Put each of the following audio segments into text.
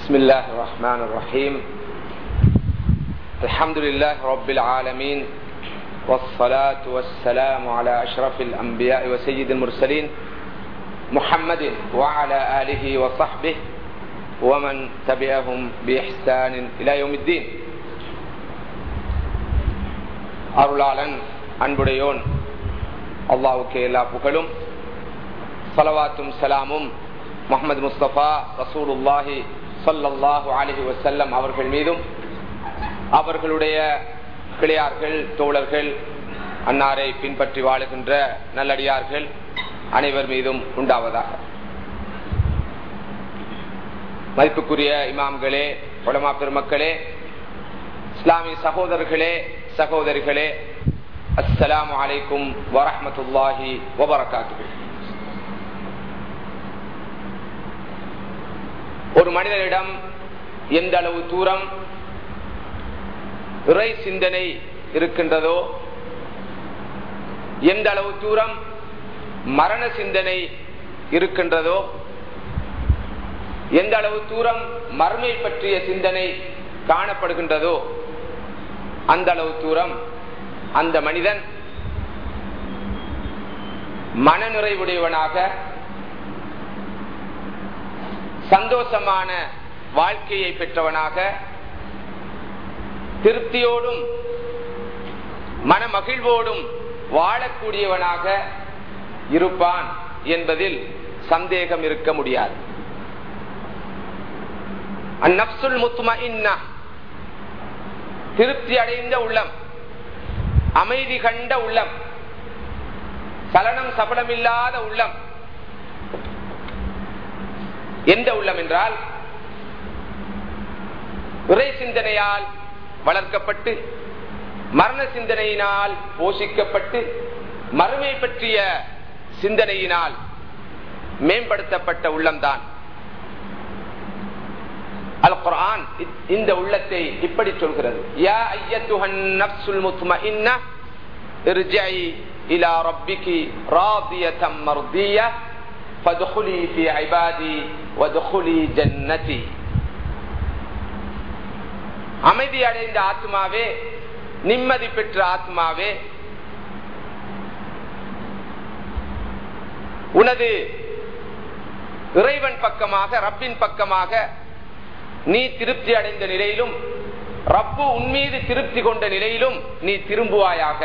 بسم الله الرحمن الرحيم الحمد لله رب العالمين والصلاة والسلام على أشرف الأنبياء وسيد المرسلين محمد وعلى آله وصحبه ومن تبعهم بإحسان إلى يوم الدين அருளாளன் அன்புடையோன் அல்லாவுக்கு எல்லா புகழும் சலவாத்தும் சலாமும் முகமது முஸ்தபா ரசூலுல்லாஹி சொல்லல்லாஹு அலிஹி வசல்லம் அவர்கள் மீதும் அவர்களுடைய கிளையார்கள் தோழர்கள் அன்னாரை பின்பற்றி வாழுகின்ற நல்லடியார்கள் அனைவர் மீதும் உண்டாவதாக மதிப்புக்குரிய இமாம்களே உலமா பெருமக்களே இஸ்லாமிய சகோதரர்களே சகோதரிகளே அஸ்ஸலாம் அலைக்கும் வரமத்துல்லாஹி வபரகாத்து ஒரு மனிதனிடம் எந்த அளவு தூரம் இறை சிந்தனை இருக்கின்றதோ எந்த அளவு தூரம் மரண சிந்தனை இருக்கின்றதோ எந்த அளவு தூரம் மறுமை பற்றிய சிந்தனை காணப்படுகின்றதோ அந்த அளவு தூரம் அந்த மனிதன் மனநிறைவுடையவனாக சந்தோஷமான வாழ்க்கையை பெற்றவனாக திருப்தியோடும் மனமகிழ்வோடும் வாழக்கூடியவனாக இருப்பான் என்பதில் சந்தேகம் இருக்க முடியாது அந்நப்சுல் முத்தும திருப்தி அடைந்த உள்ளம் அமைதி கண்ட உள்ளம் சலனம் சபலமில்லாத உள்ளம் எந்த உள்ளம் என்றால் இறை சிந்தனையால் வளர்க்கப்பட்டு மரண சிந்தனையினால் போஷிக்கப்பட்டு மறுமை பற்றிய சிந்தனையினால் மேம்படுத்தப்பட்ட உள்ளம்தான் அல் குரான் இந்த உள்ளத்தை இப்படி சொல்கிறது யா ஐயத்துஹன் நப்சுல் முத்மஇன்ன ارجعي الى ربك راضيه مرضيه فادخلي في عبادي وادخلي جنتي அமைதி அடைந்த ஆத்மாவே நிம்மதி பெற்ற ஆத்மாவே உனது இறைவன் பக்கமாக ரப்பின் பக்கமாக நீ திருப்தி அடைந்த நிலையிலும் ரப்பு உன்மீது திருப்தி கொண்ட நிலையிலும் நீ திரும்புவாயாக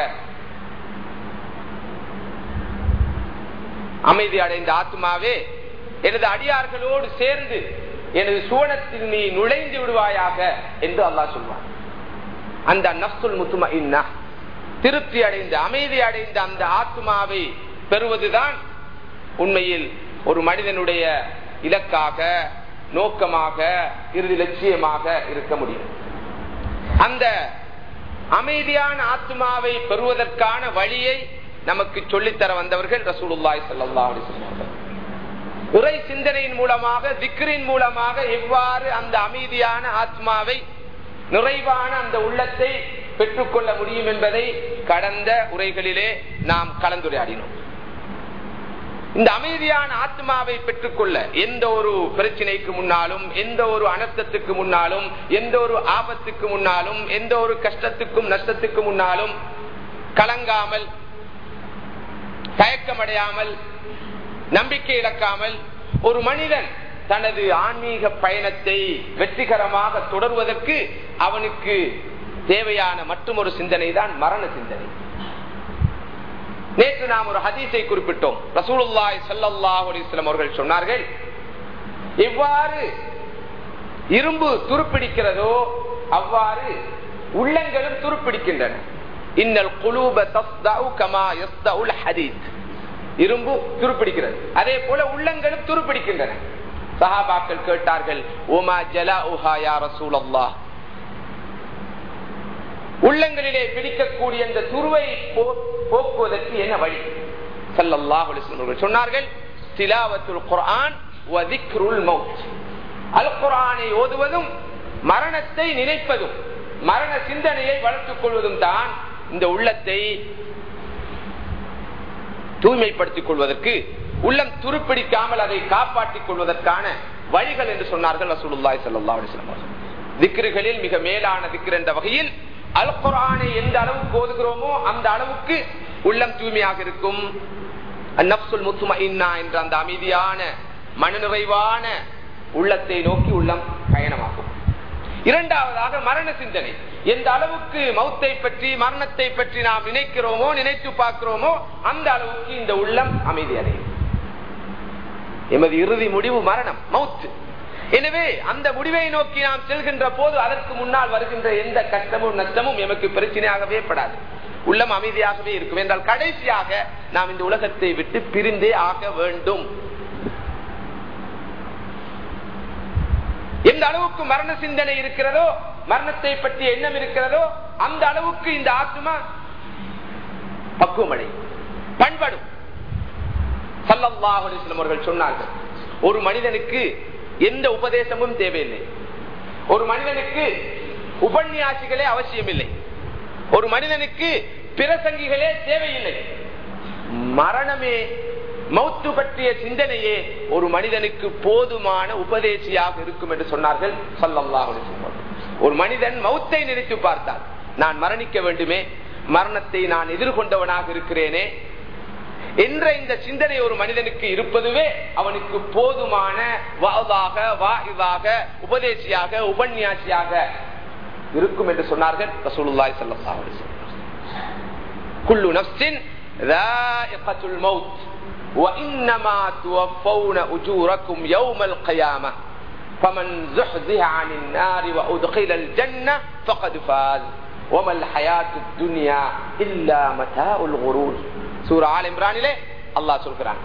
அமைதி அடைந்த ஆத்மாவே எனது அடியார்களோடு சேர்ந்து எனது சுவனத்தில் நீ நுழைந்து விடுவாயாக என்று அல்லாஹ் சொல்வான் அந்த நப்சுல் முத்தும இன்னா திருப்தி அடைந்த அமைதி அடைந்த அந்த ஆத்மாவை பெறுவதுதான் உண்மையில் ஒரு மனிதனுடைய இலக்காக நோக்கமாக இறுதி லட்சியமாக இருக்க முடியும் அந்த அமைதியான ஆத்மாவை பெறுவதற்கான வழியை நமக்கு சொல்லித்தர வந்தவர்கள் ரசூலுல்லாய் சல்லா இறை சிந்தனையின் மூலமாக திக்ரின் மூலமாக எவ்வாறு அந்த அமைதியான ஆத்மாவை நிறைவான அந்த உள்ளத்தை பெற்றுக்கொள்ள முடியும் என்பதை கடந்த உரைகளிலே நாம் கலந்துரையாடினோம் இந்த அமைதியான ஆத்மாவை பெற்றுக்கொள்ள எந்த ஒரு பிரச்சனைக்கு முன்னாலும் எந்த ஒரு அனர்த்தத்துக்கு முன்னாலும் எந்த ஒரு ஆபத்துக்கு முன்னாலும் எந்த ஒரு கஷ்டத்துக்கும் நஷ்டத்துக்கு முன்னாலும் கலங்காமல் தயக்கமடையாமல் நம்பிக்கை இழக்காமல் ஒரு மனிதன் தனது ஆன்மீக பயணத்தை வெற்றிகரமாக தொடர்வதற்கு அவனுக்கு தேவையான மற்றும் ஒரு சிந்தனை தான் மரண சிந்தனை நேற்று நாம் ஒரு ஹதீஸை குறிப்பிட்டோம் ரசூலுல்லாய் சல்லாஹ் அலிஸ்லாம் அவர்கள் சொன்னார்கள் எவ்வாறு இரும்பு துருப்பிடிக்கிறதோ அவ்வாறு உள்ளங்களும் துருப்பிடிக்கின்றன இன்னல் குலூப கமா ஹதீத் இரும்பு துருப்பிடிக்கிறது அதே போல உள்ளங்களும் துருப்பிடிக்கின்றன சஹாபாக்கள் கேட்டார்கள் ஓமா ஜலா உஹா யா ரசூல் அல்லாஹ் உள்ளங்களிலே பிடிக்கக்கூடிய இந்த துருவை போக்குவதற்கு என்ன வழி சல்லாஹ் சொன்னார்கள் திலாவத்துல் குர்ஆன் அல் குரானை ஓதுவதும் மரணத்தை நினைப்பதும் மரண சிந்தனையை வளர்த்துக் கொள்வதும் தான் இந்த உள்ளத்தை தூய்மைப்படுத்திக் கொள்வதற்கு உள்ளம் துருப்பிடிக்காமல் அதை காப்பாற்றிக் கொள்வதற்கான வழிகள் என்று சொன்னார்கள் ரசூலுல்லாய் சல்லா அலிஸ்லாம் திக்ருகளில் மிக மேலான திக்ர் என்ற வகையில் அல் குரானை எந்த அளவுக்கு ஓதுகிறோமோ அந்த அளவுக்கு உள்ளம் தூய்மையாக இருக்கும் நப்சுல் முத்துமா என்ற அந்த அமைதியான மனநிறைவான உள்ளத்தை நோக்கி உள்ளம் பயணமாகும் இரண்டாவதாக மரண சிந்தனை எந்த அளவுக்கு மௌத்தை பற்றி மரணத்தை பற்றி நாம் நினைக்கிறோமோ நினைத்து பார்க்கிறோமோ அந்த அளவுக்கு இந்த உள்ளம் அமைதி அடையும் எமது இறுதி முடிவு மரணம் மவுத்து எனவே அந்த முடிவை நோக்கி நாம் செல்கின்ற போது அதற்கு முன்னால் வருகின்ற எந்த கஷ்டமும் நஷ்டமும் எமக்கு பிரச்சனையாகவே படாது உள்ளம் அமைதியாகவே இருக்கும் என்றால் கடைசியாக நாம் இந்த உலகத்தை விட்டு பிரிந்தே ஆக வேண்டும் எந்த அளவுக்கு மரண சிந்தனை இருக்கிறதோ மரணத்தை பற்றி எண்ணம் இருக்கிறதோ அந்த அளவுக்கு இந்த ஆத்மா பக்குவமடை பண்படும் அவர்கள் சொன்னார்கள் ஒரு மனிதனுக்கு எந்த உபதேசமும் தேவையில்லை ஒரு மனிதனுக்கு உபன்யாசிகளே அவசியம் இல்லை ஒரு மனிதனுக்கு பிரசங்கிகளே தேவையில்லை மரணமே மௌத்து பற்றிய சிந்தனையே ஒரு மனிதனுக்கு போதுமான உபதேசியாக இருக்கும் என்று சொன்னார்கள் ஒரு மனிதன் மௌத்தை நினைத்து பார்த்தார் நான் மரணிக்க வேண்டுமே மரணத்தை நான் எதிர்கொண்டவனாக இருக்கிறேனே என்ற இந்த சிந்தனை ஒரு மனிதனுக்கு இருப்பதுவே அவனுக்கு போதுமான வாதாக வாயுவாக உபதேசியாக உபன்யாசியாக இருக்கும் என்று சொன்னார்கள் ரசூலுல்லாய் சல்லா குல்லு நப்சின் மவுத் وإنما توفون أجوركم يوم القيامة فمن زحزح عن النار وأدخل الجنة فقد فاز وما الحياة الدنيا إلا متاع الغرور சூரா ஆல் இம்ரானிலே அல்லாஹ் சொல்கிறான்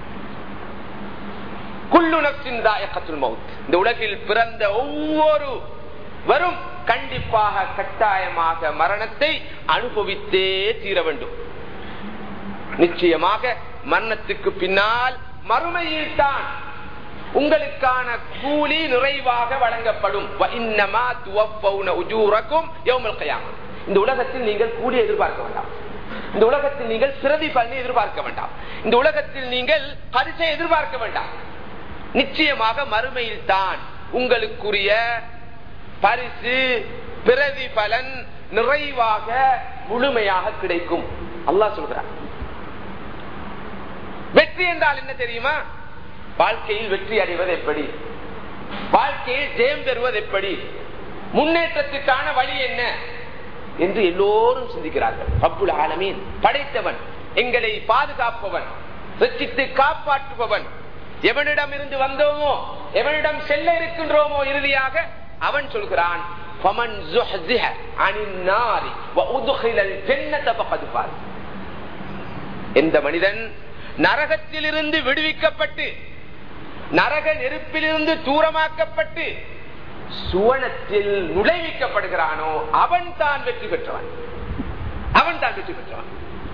குல்லு நப்சின் தாயக்கத்துல் மவுத் இந்த உலகில் பிறந்த ஒவ்வொரு வரும் கண்டிப்பாக கட்டாயமாக மரணத்தை அனுபவித்தே தீர வேண்டும் நிச்சயமாக மரணத்துக்கு பின்னால் மறுமையில் தான் உங்களுக்கான கூலி நிறைவாக வழங்கப்படும் இந்த உலகத்தில் நீங்கள் கூலி எதிர்பார்க்க வேண்டாம் இந்த உலகத்தில் நீங்கள் சிறதி பலனை எதிர்பார்க்க வேண்டாம் இந்த உலகத்தில் நீங்கள் பரிசை எதிர்பார்க்க வேண்டாம் நிச்சயமாக மறுமையில் தான் உங்களுக்குரிய பரிசு பிரதி பலன் நிறைவாக முழுமையாக கிடைக்கும் அல்லாஹ் சொல்கிறார் வெற்றி என்றால் என்ன தெரியுமா வாழ்க்கையில் வெற்றி அடைவது எப்படி வாழ்க்கையில் ஜெயம் பெறுவது எப்படி முன்னேற்றத்துக்கான வழி என்ன என்று எல்லோரும் சிந்திக்கிறார்கள் அப்புல் ஆலமீன் படைத்தவன் எங்களை பாதுகாப்பவன் ரச்சித்து காப்பாற்றுபவன் எவனிடம் இருந்து வந்தோமோ எவனிடம் செல்ல இருக்கின்றோமோ இறுதியாக அவன் சொல்கிறான் எந்த மனிதன் நரகத்திலிருந்து விடுவிக்கப்பட்டு நரக நெருப்பிலிருந்து தூரமாக்கப்பட்டு சுவனத்தில் நுழைவிக்கப்படுகிறானோ அவன் தான் வெற்றி பெற்றவன் அவன் தான் வெற்றி பெற்றவன்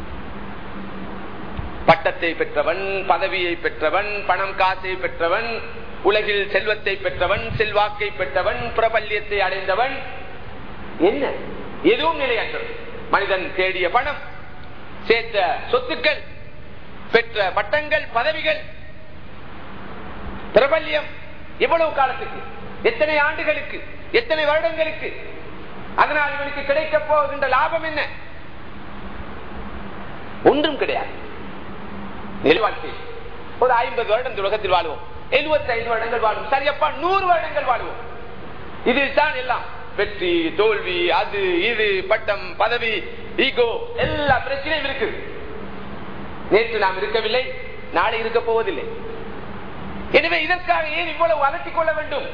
பட்டத்தை பெற்றவன் பதவியை பெற்றவன் பணம் காசை பெற்றவன் உலகில் செல்வத்தை பெற்றவன் செல்வாக்கை பெற்றவன் பிரபல்யத்தை அடைந்தவன் என்ன எதுவும் நிலையற்றது மனிதன் தேடிய பணம் சேர்த்த சொத்துக்கள் பெற்ற பட்டங்கள் பதவிகள் பிரபல்யம் எவ்வளவு காலத்துக்கு எத்தனை ஆண்டுகளுக்கு எத்தனை வருடங்களுக்கு அதனால் இவனுக்கு கிடைக்க போகின்ற லாபம் என்ன ஒன்றும் கிடையாது வாழ்க்கை ஒரு ஐம்பது வருடம் இந்த உலகத்தில் வாழ்வோம் எழுபத்தி ஐந்து வருடங்கள் வாழும் சரியப்பா நூறு வருடங்கள் வாழ்வோம் இதில் தான் எல்லாம் வெற்றி தோல்வி அது இது பட்டம் பதவி ஈகோ எல்லா பிரச்சனையும் இருக்கு நேற்று நாம் இருக்கவில்லை நாளை இருக்க போவதில்லை எனவே இதற்காக ஏன் இவ்வளவு அலட்டிக் கொள்ள வேண்டும்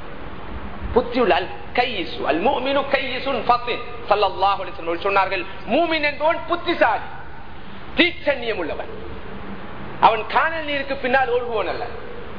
சொன்னார்கள் மூமின் என்பவன் புத்திசாலி தீச்சன்யம் உள்ளவன் அவன் காணல் நீருக்கு பின்னால் ஓடுவோன் அல்ல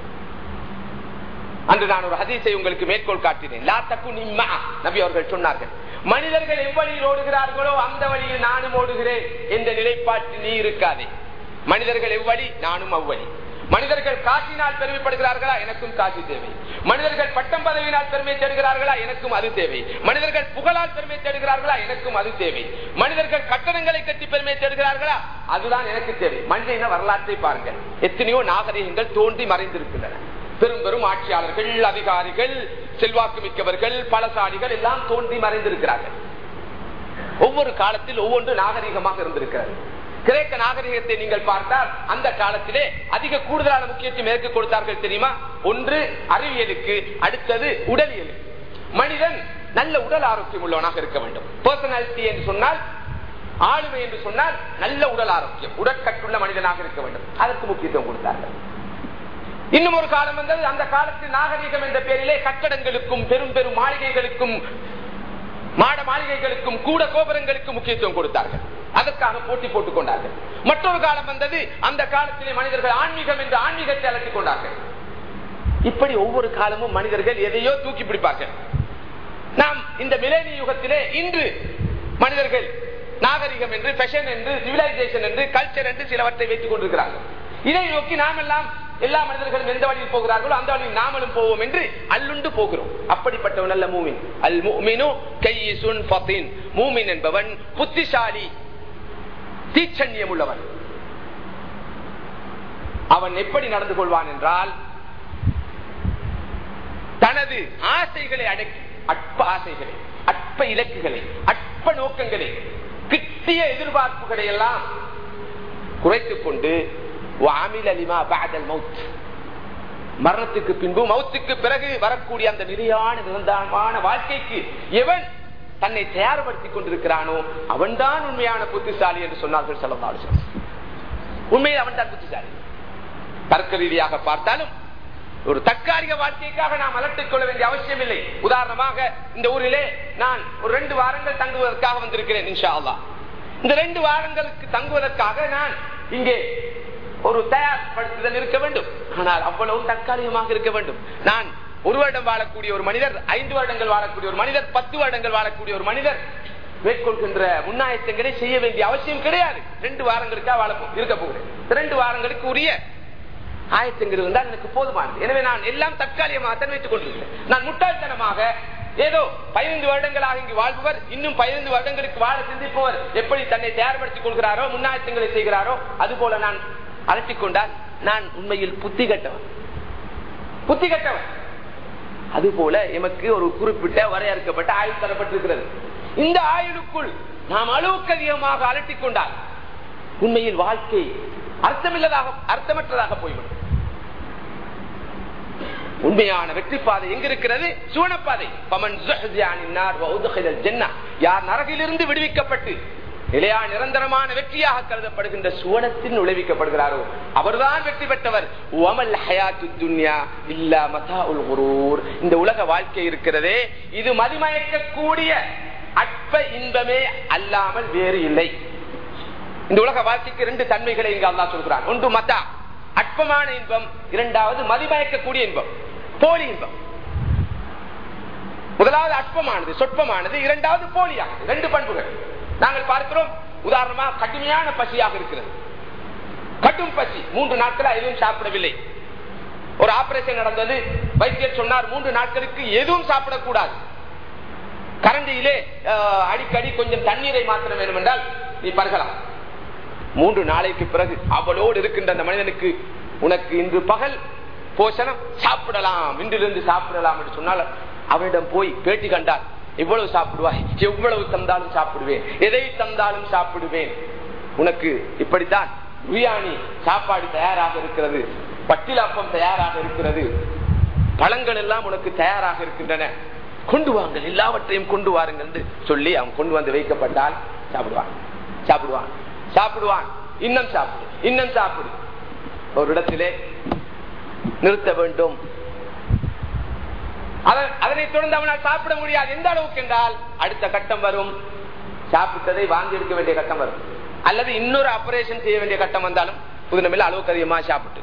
அன்று நான் ஒரு ஹதீஸை உங்களுக்கு மேற்கோள் காட்டினேன் லா தக்கு நிம்மா நபி அவர்கள் சொன்னார்கள் மனிதர்கள் எவ்வழியில் ஓடுகிறார்களோ அந்த வழியில் நானும் ஓடுகிறேன் என்ற நிலைப்பாட்டில் நீ இருக்காதே மனிதர்கள் எவ்வழி நானும் அவ்வழி மனிதர்கள் காசினால் பெருமைப்படுகிறார்களா எனக்கும் காசி தேவை மனிதர்கள் பட்டம் பதவியினால் பெருமை தேடுகிறார்களா எனக்கும் அது தேவை மனிதர்கள் புகழால் பெருமை தேடுகிறார்களா எனக்கும் அது தேவை மனிதர்கள் கட்டணங்களை கட்டி பெருமை தேடுகிறார்களா அதுதான் எனக்கு தேவை மனித இன வரலாற்றை பாருங்கள் எத்தனையோ நாகரிகங்கள் தோன்றி மறைந்திருக்கின்றன பெரும் பெரும் ஆட்சியாளர்கள் அதிகாரிகள் செல்வாக்கு மிக்கவர்கள் பலசாலிகள் எல்லாம் தோன்றி மறைந்திருக்கிறார்கள் ஒவ்வொரு காலத்தில் ஒவ்வொன்று நாகரிகமாக இருந்திருக்கிறது கிரேக்க நாகரிகத்தை நீங்கள் பார்த்தால் அந்த காலத்திலே அதிக கூடுதலான முக்கியத்துவம் எதற்கு கொடுத்தார்கள் தெரியுமா ஒன்று அறிவியலுக்கு அடுத்தது உடலியலுக்கு மனிதன் நல்ல உடல் ஆரோக்கியம் உள்ளவனாக இருக்க வேண்டும் பர்சனாலிட்டி என்று சொன்னால் ஆளுமை என்று சொன்னால் நல்ல உடல் ஆரோக்கியம் உடற்கட்டுள்ள மனிதனாக இருக்க வேண்டும் அதற்கு முக்கியத்துவம் கொடுத்தார்கள் இன்னும் ஒரு காலம் வந்தது அந்த காலத்தில் நாகரிகம் என்ற பெயரிலே கட்டடங்களுக்கும் பெரும் பெரும் மாளிகைகளுக்கும் மாட மாளிகைகளுக்கும் கூட கோபுரங்களுக்கும் முக்கியத்துவம் கொடுத்தார்கள் அதற்காக போட்டி போட்டுக் கொண்டார்கள் மற்றொரு காலம் வந்தது அந்த காலத்திலே மனிதர்கள் ஆன்மீகம் என்று ஆன்மீகத்தை அழைத்துக் கொண்டார்கள் இப்படி ஒவ்வொரு காலமும் மனிதர்கள் எதையோ தூக்கி பிடிப்பார்கள் நாம் இந்த மிலேனி யுகத்திலே இன்று மனிதர்கள் நாகரிகம் என்று ஃபேஷன் என்று சிவிலைசேஷன் என்று கல்ச்சர் என்று சிலவற்றை வைத்துக் கொண்டிருக்கிறார்கள் இதை நோக்கி நாம் எல்லாம் எல்லா மனிதர்களும் எந்த வழியில் போகிறார்களோ அந்த வழியில் நாமளும் போவோம் என்று அல்லுண்டு போகிறோம் அப்படிப்பட்டவன் அல்ல மூமின் அல் மூமினு கையிசுன் ஃபதீன் மூமின் என்பவன் புத்திசாலி தீச்சன்யம் உள்ளவன் அவன் எப்படி நடந்து கொள்வான் என்றால் தனது ஆசைகளை அடக்கி அற்ப ஆசைகளை அற்ப இலக்குகளை அற்ப நோக்கங்களை கிட்டிய எதிர்பார்ப்புகளை எல்லாம் குறைத்துக் கொண்டு மரணத்துக்கு பின்பு மௌத்துக்கு பிறகு வரக்கூடிய அந்த நிலையான நிரந்தரமான வாழ்க்கைக்கு எவன் தன்னை தயார்படுத்திக் கொண்டிருக்கிறானோ அவன்தான் உண்மையான புத்திசாலி என்று சொன்னார்கள் சொல்லலாம் உண்மையில் அவன் தான் புத்திசாலி தர்க்க ரீதியாக பார்த்தாலும் ஒரு தற்காலிக வாழ்க்கைக்காக நாம் அலட்டிக் கொள்ள வேண்டிய அவசியம் இல்லை உதாரணமாக இந்த ஊரிலே நான் ஒரு ரெண்டு வாரங்கள் தங்குவதற்காக வந்திருக்கிறேன் இன்ஷா அல்லா இந்த ரெண்டு வாரங்களுக்கு தங்குவதற்காக நான் இங்கே ஒரு தயார்படுத்துதல் இருக்க வேண்டும் ஆனால் அவ்வளவு தற்காலிகமாக இருக்க வேண்டும் நான் ஒரு வருடம் வாழக்கூடிய ஒரு மனிதர் ஐந்து வருடங்கள் வாழக்கூடிய ஒரு மனிதர் பத்து வருடங்கள் வாழக்கூடிய ஒரு மனிதர் மேற்கொள்கின்ற முன்னாயத்தங்களை செய்ய வேண்டிய அவசியம் கிடையாது ரெண்டு வாரங்களுக்காக வாழ இருக்க போகிறேன் ரெண்டு வாரங்களுக்கு உரிய ஆயத்தங்கள் இருந்தால் எனக்கு போதுமானது எனவே நான் எல்லாம் தற்காலிகமாக வைத்துக் கொண்டிருக்கிறேன் நான் முட்டாள்தனமாக ஏதோ பதினைந்து வருடங்களாக இங்கு வாழ்பவர் இன்னும் பதினைந்து வருடங்களுக்கு வாழ சிந்திப்பவர் எப்படி தன்னை தயார்படுத்திக் கொள்கிறாரோ முன்னாயத்தங்களை செய்கிறாரோ அது போல நான் அலட்டிக் கொண்டால் நான் உண்மையில் புத்தி கட்டவன் புத்தி கட்டவன் அதுபோல எமக்கு ஒரு குறிப்பிட்ட வரையறுக்கப்பட்ட ஆயுள் தரப்பட்டிருக்கிறது இந்த ஆயுளுக்குள் நாம் அளவுக்கு அதிகமாக அலட்டிக் கொண்டால் உண்மையில் வாழ்க்கை அர்த்தமில்லதாக அர்த்தமற்றதாக போய்விடும் உண்மையான வெற்றி பாதை எங்க இருக்கிறது சுவனப்பாதை பமன் யார் நரகிலிருந்து விடுவிக்கப்பட்டு நிலையா நிரந்தரமான வெற்றியாக கருதப்படுகின்ற சுவனத்தில் நுழைவிக்கப்படுகிறாரோ அவர்தான் வெற்றி பெற்றவர் இந்த உலக வாழ்க்கை இருக்கிறதே இது மதிமயக்கக்கூடிய அற்ப இன்பமே அல்லாமல் வேறு இல்லை இந்த உலக வாழ்க்கைக்கு ரெண்டு தன்மைகளை இங்கு அல்லா சொல்கிறான் ஒன்று மத்தா அற்பமான இன்பம் இரண்டாவது மதிமயக்கக்கூடிய இன்பம் போலி இன்பம் முதலாவது அற்பமானது சொற்பமானது இரண்டாவது போலியானது ரெண்டு பண்புகள் நாங்கள் பார்க்கிறோம் உதாரணமா கடுமையான பசியாக இருக்கிறது கடும் பசி மூன்று நாட்களா எதுவும் சாப்பிடவில்லை ஒரு ஆபரேஷன் நடந்தது வைத்தியர் சொன்னார் மூன்று நாட்களுக்கு எதுவும் சாப்பிடக்கூடாது கரண்டியிலே அடிக்கடி கொஞ்சம் தண்ணீரை மாத்திரம் வேண்டும் என்றால் நீ பருகலாம் மூன்று நாளைக்கு பிறகு அவளோடு இருக்கின்ற அந்த மனிதனுக்கு உனக்கு இன்று பகல் போஷணம் சாப்பிடலாம் இன்றிலிருந்து சாப்பிடலாம் என்று சொன்னால் அவனிடம் போய் பேட்டி கண்டார் எவ்வளவு சாப்பிடுவாய் எவ்வளவு தந்தாலும் சாப்பிடுவேன் எதை தந்தாலும் சாப்பிடுவேன் உனக்கு இப்படித்தான் பிரியாணி சாப்பாடு தயாராக இருக்கிறது பட்டிலாப்பம் தயாராக இருக்கிறது பழங்கள் எல்லாம் உனக்கு தயாராக இருக்கின்றன கொண்டு வாங்கள் எல்லாவற்றையும் கொண்டு வாருங்கள் என்று சொல்லி அவன் கொண்டு வந்து வைக்கப்பட்டால் சாப்பிடுவான் சாப்பிடுவான் சாப்பிடுவான் இன்னும் சாப்பிடு இன்னும் சாப்பிடு ஒரு இடத்திலே நிறுத்த வேண்டும் அதனை தொடர்ந்து அவனால் சாப்பிட முடியாது எந்த அளவுக்கு என்றால் அடுத்த கட்டம் வரும் சாப்பிட்டதை வாங்கி எடுக்க வேண்டிய கட்டம் வரும் அல்லது இன்னொரு ஆபரேஷன் செய்ய வேண்டிய கட்டம் வந்தாலும் புதுநமில்ல அளவுக்கு அதிகமா சாப்பிட்டு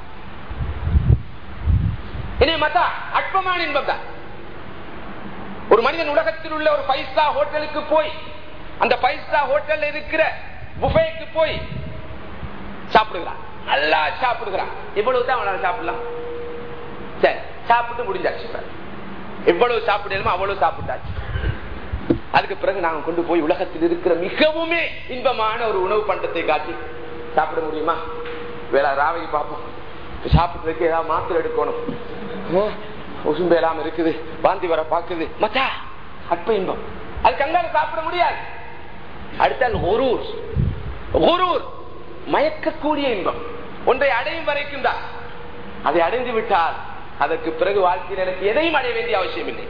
இனி மத்தா அற்பமான இன்பம் தான் ஒரு மனிதன் உலகத்தில் உள்ள ஒரு ஃபைவ் ஸ்டார் ஹோட்டலுக்கு போய் அந்த ஃபைவ் ஸ்டார் ஹோட்டல் இருக்கிற புஃபேக்கு போய் சாப்பிடுகிறான் நல்லா சாப்பிடுகிறான் இவ்வளவு தான் அவனால சாப்பிடலாம் சரி சாப்பிட்டு முடிஞ்சாச்சு எவ்வளவு சாப்பிடணுமோ அவ்வளவு சாப்பிட்டாச்சு அதுக்கு பிறகு நாங்க கொண்டு போய் உலகத்தில் இருக்கிற மிகவுமே இன்பமான ஒரு உணவு பண்டத்தை காட்டி சாப்பிட முடியுமா வேலை ராவைக்கு பார்ப்போம் சாப்பிடுறதுக்கு ஏதாவது மாத்திரை எடுக்கணும் உசும்பேலாம் இருக்குது வாந்தி வர பாக்குது மச்சா அற்ப இன்பம் அது கங்கால சாப்பிட முடியாது அடுத்தால் ஒரூர் ஒரூர் மயக்கக்கூடிய இன்பம் ஒன்றை அடையும் வரைக்கும் தான் அதை அடைந்து விட்டால் அதற்கு பிறகு வாழ்க்கையில் எனக்கு எதையும் அடைய வேண்டிய அவசியம் இல்லை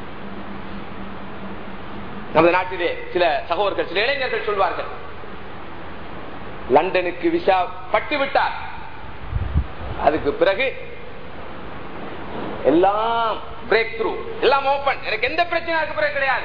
நமது நாட்டிலே சில சகோதரர்கள் சில இளைஞர்கள் சொல்வார்கள் லண்டனுக்கு விசா பட்டு விட்டார் அதுக்கு பிறகு எல்லாம் பிரேக் த்ரூ எல்லாம் ஓபன் எனக்கு எந்த பிரச்சனையும் அதுக்கு பிறகு கிடையாது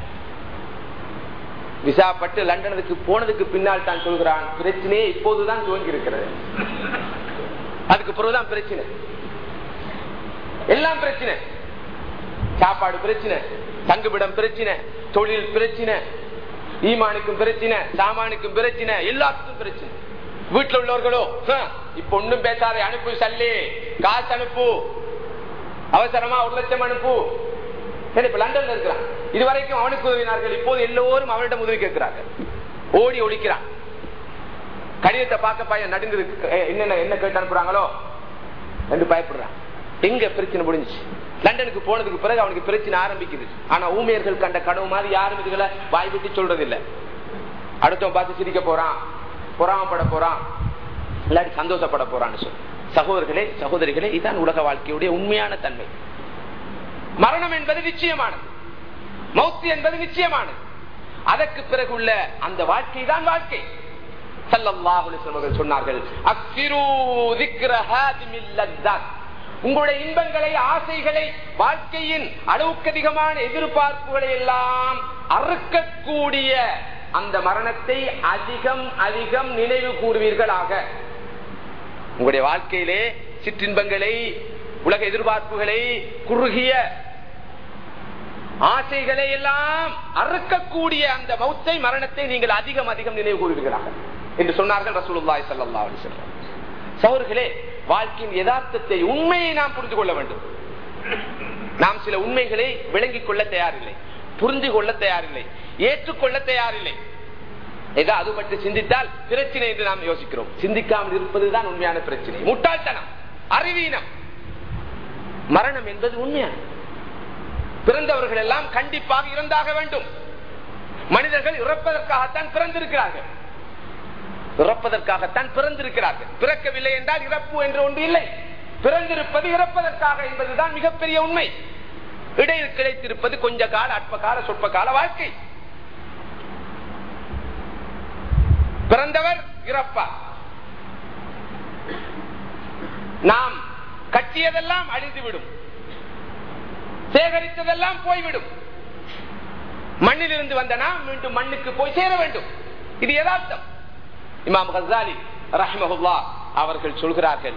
விசா பட்டு லண்டனுக்கு போனதுக்கு பின்னால் தான் சொல்கிறான் பிரச்சனையே இப்போதுதான் துவங்கி இருக்கிறது அதுக்கு பிறகுதான் பிரச்சனை எல்லாம் பிரச்சனை சாப்பாடு பிரச்சனை தங்குமிடம் பிரச்சனை தொழில் பிரச்சனை ஈமானுக்கும் பிரச்சனை சாமானுக்கும் பிரச்சனை எல்லாத்துக்கும் பிரச்சனை வீட்டுல உள்ளவர்களோ இப்ப ஒண்ணும் பேசாத அனுப்பு சல்லி காசு அனுப்பு அவசரமா ஒரு லட்சம் அனுப்பு இப்ப லண்டன்ல இருக்கிறான் இதுவரைக்கும் அவனுக்கு உதவினார்கள் இப்போது எல்லோரும் அவனிடம் உதவி கேட்கிறார்கள் ஓடி ஒழிக்கிறான் கடிதத்தை பார்க்க பையன் நடுங்கு என்னென்ன என்ன கேட்டு அனுப்புறாங்களோ என்று பயப்படுறான் எங்க பிரச்சனை முடிஞ்சிச்சு லண்டனுக்கு போனதுக்கு பிறகு அவனுக்கு பிரச்சனை ஆரம்பிக்குது ஆனா ஊமையர்கள் கண்ட கனவு மாதிரி யாரும் இதுகளை வாய் விட்டு சொல்றது இல்ல அடுத்தவன் பார்த்து சிரிக்க போறான் பொறாமப்பட போறான் இல்லாட்டி சந்தோஷப்பட போறான்னு சொல்லி சகோதரர்களே சகோதரிகளே இதுதான் உலக வாழ்க்கையுடைய உண்மையான தன்மை மரணம் என்பது நிச்சயமானது மௌத்து என்பது நிச்சயமானது அதற்கு பிறகு உள்ள அந்த வாழ்க்கை தான் வாழ்க்கை சொன்னார்கள் உங்களுடைய இன்பங்களை ஆசைகளை வாழ்க்கையின் அளவுக்கு அதிகமான எதிர்பார்ப்புகளை எல்லாம் அறுக்கக்கூடிய அந்த மரணத்தை அதிகம் அதிகம் நினைவு கூறுவீர்களாக உங்களுடைய வாழ்க்கையிலே சிற்றின்பங்களை உலக எதிர்பார்ப்புகளை குறுகிய ஆசைகளை எல்லாம் அறுக்கக்கூடிய அந்த மௌத்தை மரணத்தை நீங்கள் அதிகம் அதிகம் நினைவு கூறுவீர்களாக என்று சொன்னார்கள் ரசூலுல்லாய் சல்லா அலி சொல்லம் சௌர்களே வாழ்க்கையின் யதார்த்தத்தை உண்மையை நாம் புரிந்து கொள்ள வேண்டும் நாம் சில உண்மைகளை விளங்கிக் கொள்ள தயாரில்லை புரிந்து கொள்ள தயாரில்லை ஏற்றுக்கொள்ள தயாரில்லை ஏதோ அது மட்டும் சிந்தித்தால் பிரச்சனை என்று நாம் யோசிக்கிறோம் சிந்திக்காமல் இருப்பதுதான் உண்மையான பிரச்சனை முட்டாள்தனம் அறிவீனம் மரணம் என்பது உண்மையான பிறந்தவர்கள் எல்லாம் கண்டிப்பாக இறந்தாக வேண்டும் மனிதர்கள் இறப்பதற்காகத்தான் பிறந்திருக்கிறார்கள் இறப்பதற்காகத்தான் பிறந்திருக்கிறார்கள் பிறக்கவில்லை என்றால் இறப்பு என்று ஒன்று இல்லை பிறந்திருப்பது இறப்பதற்காக என்பதுதான் மிகப்பெரிய உண்மை இடையில் கிடைத்திருப்பது கொஞ்ச கால அற்ப கால சொற்ப கால வாழ்க்கை பிறந்தவர் இறப்பார் நாம் கட்டியதெல்லாம் அழிந்துவிடும் சேகரித்ததெல்லாம் போய்விடும் மண்ணில் இருந்து வந்த நாம் மீண்டும் மண்ணுக்கு போய் சேர வேண்டும் இது யதார்த்தம் இமாம் ஹசாலி ரஹ்மஹுல்லா அவர்கள் சொல்கிறார்கள்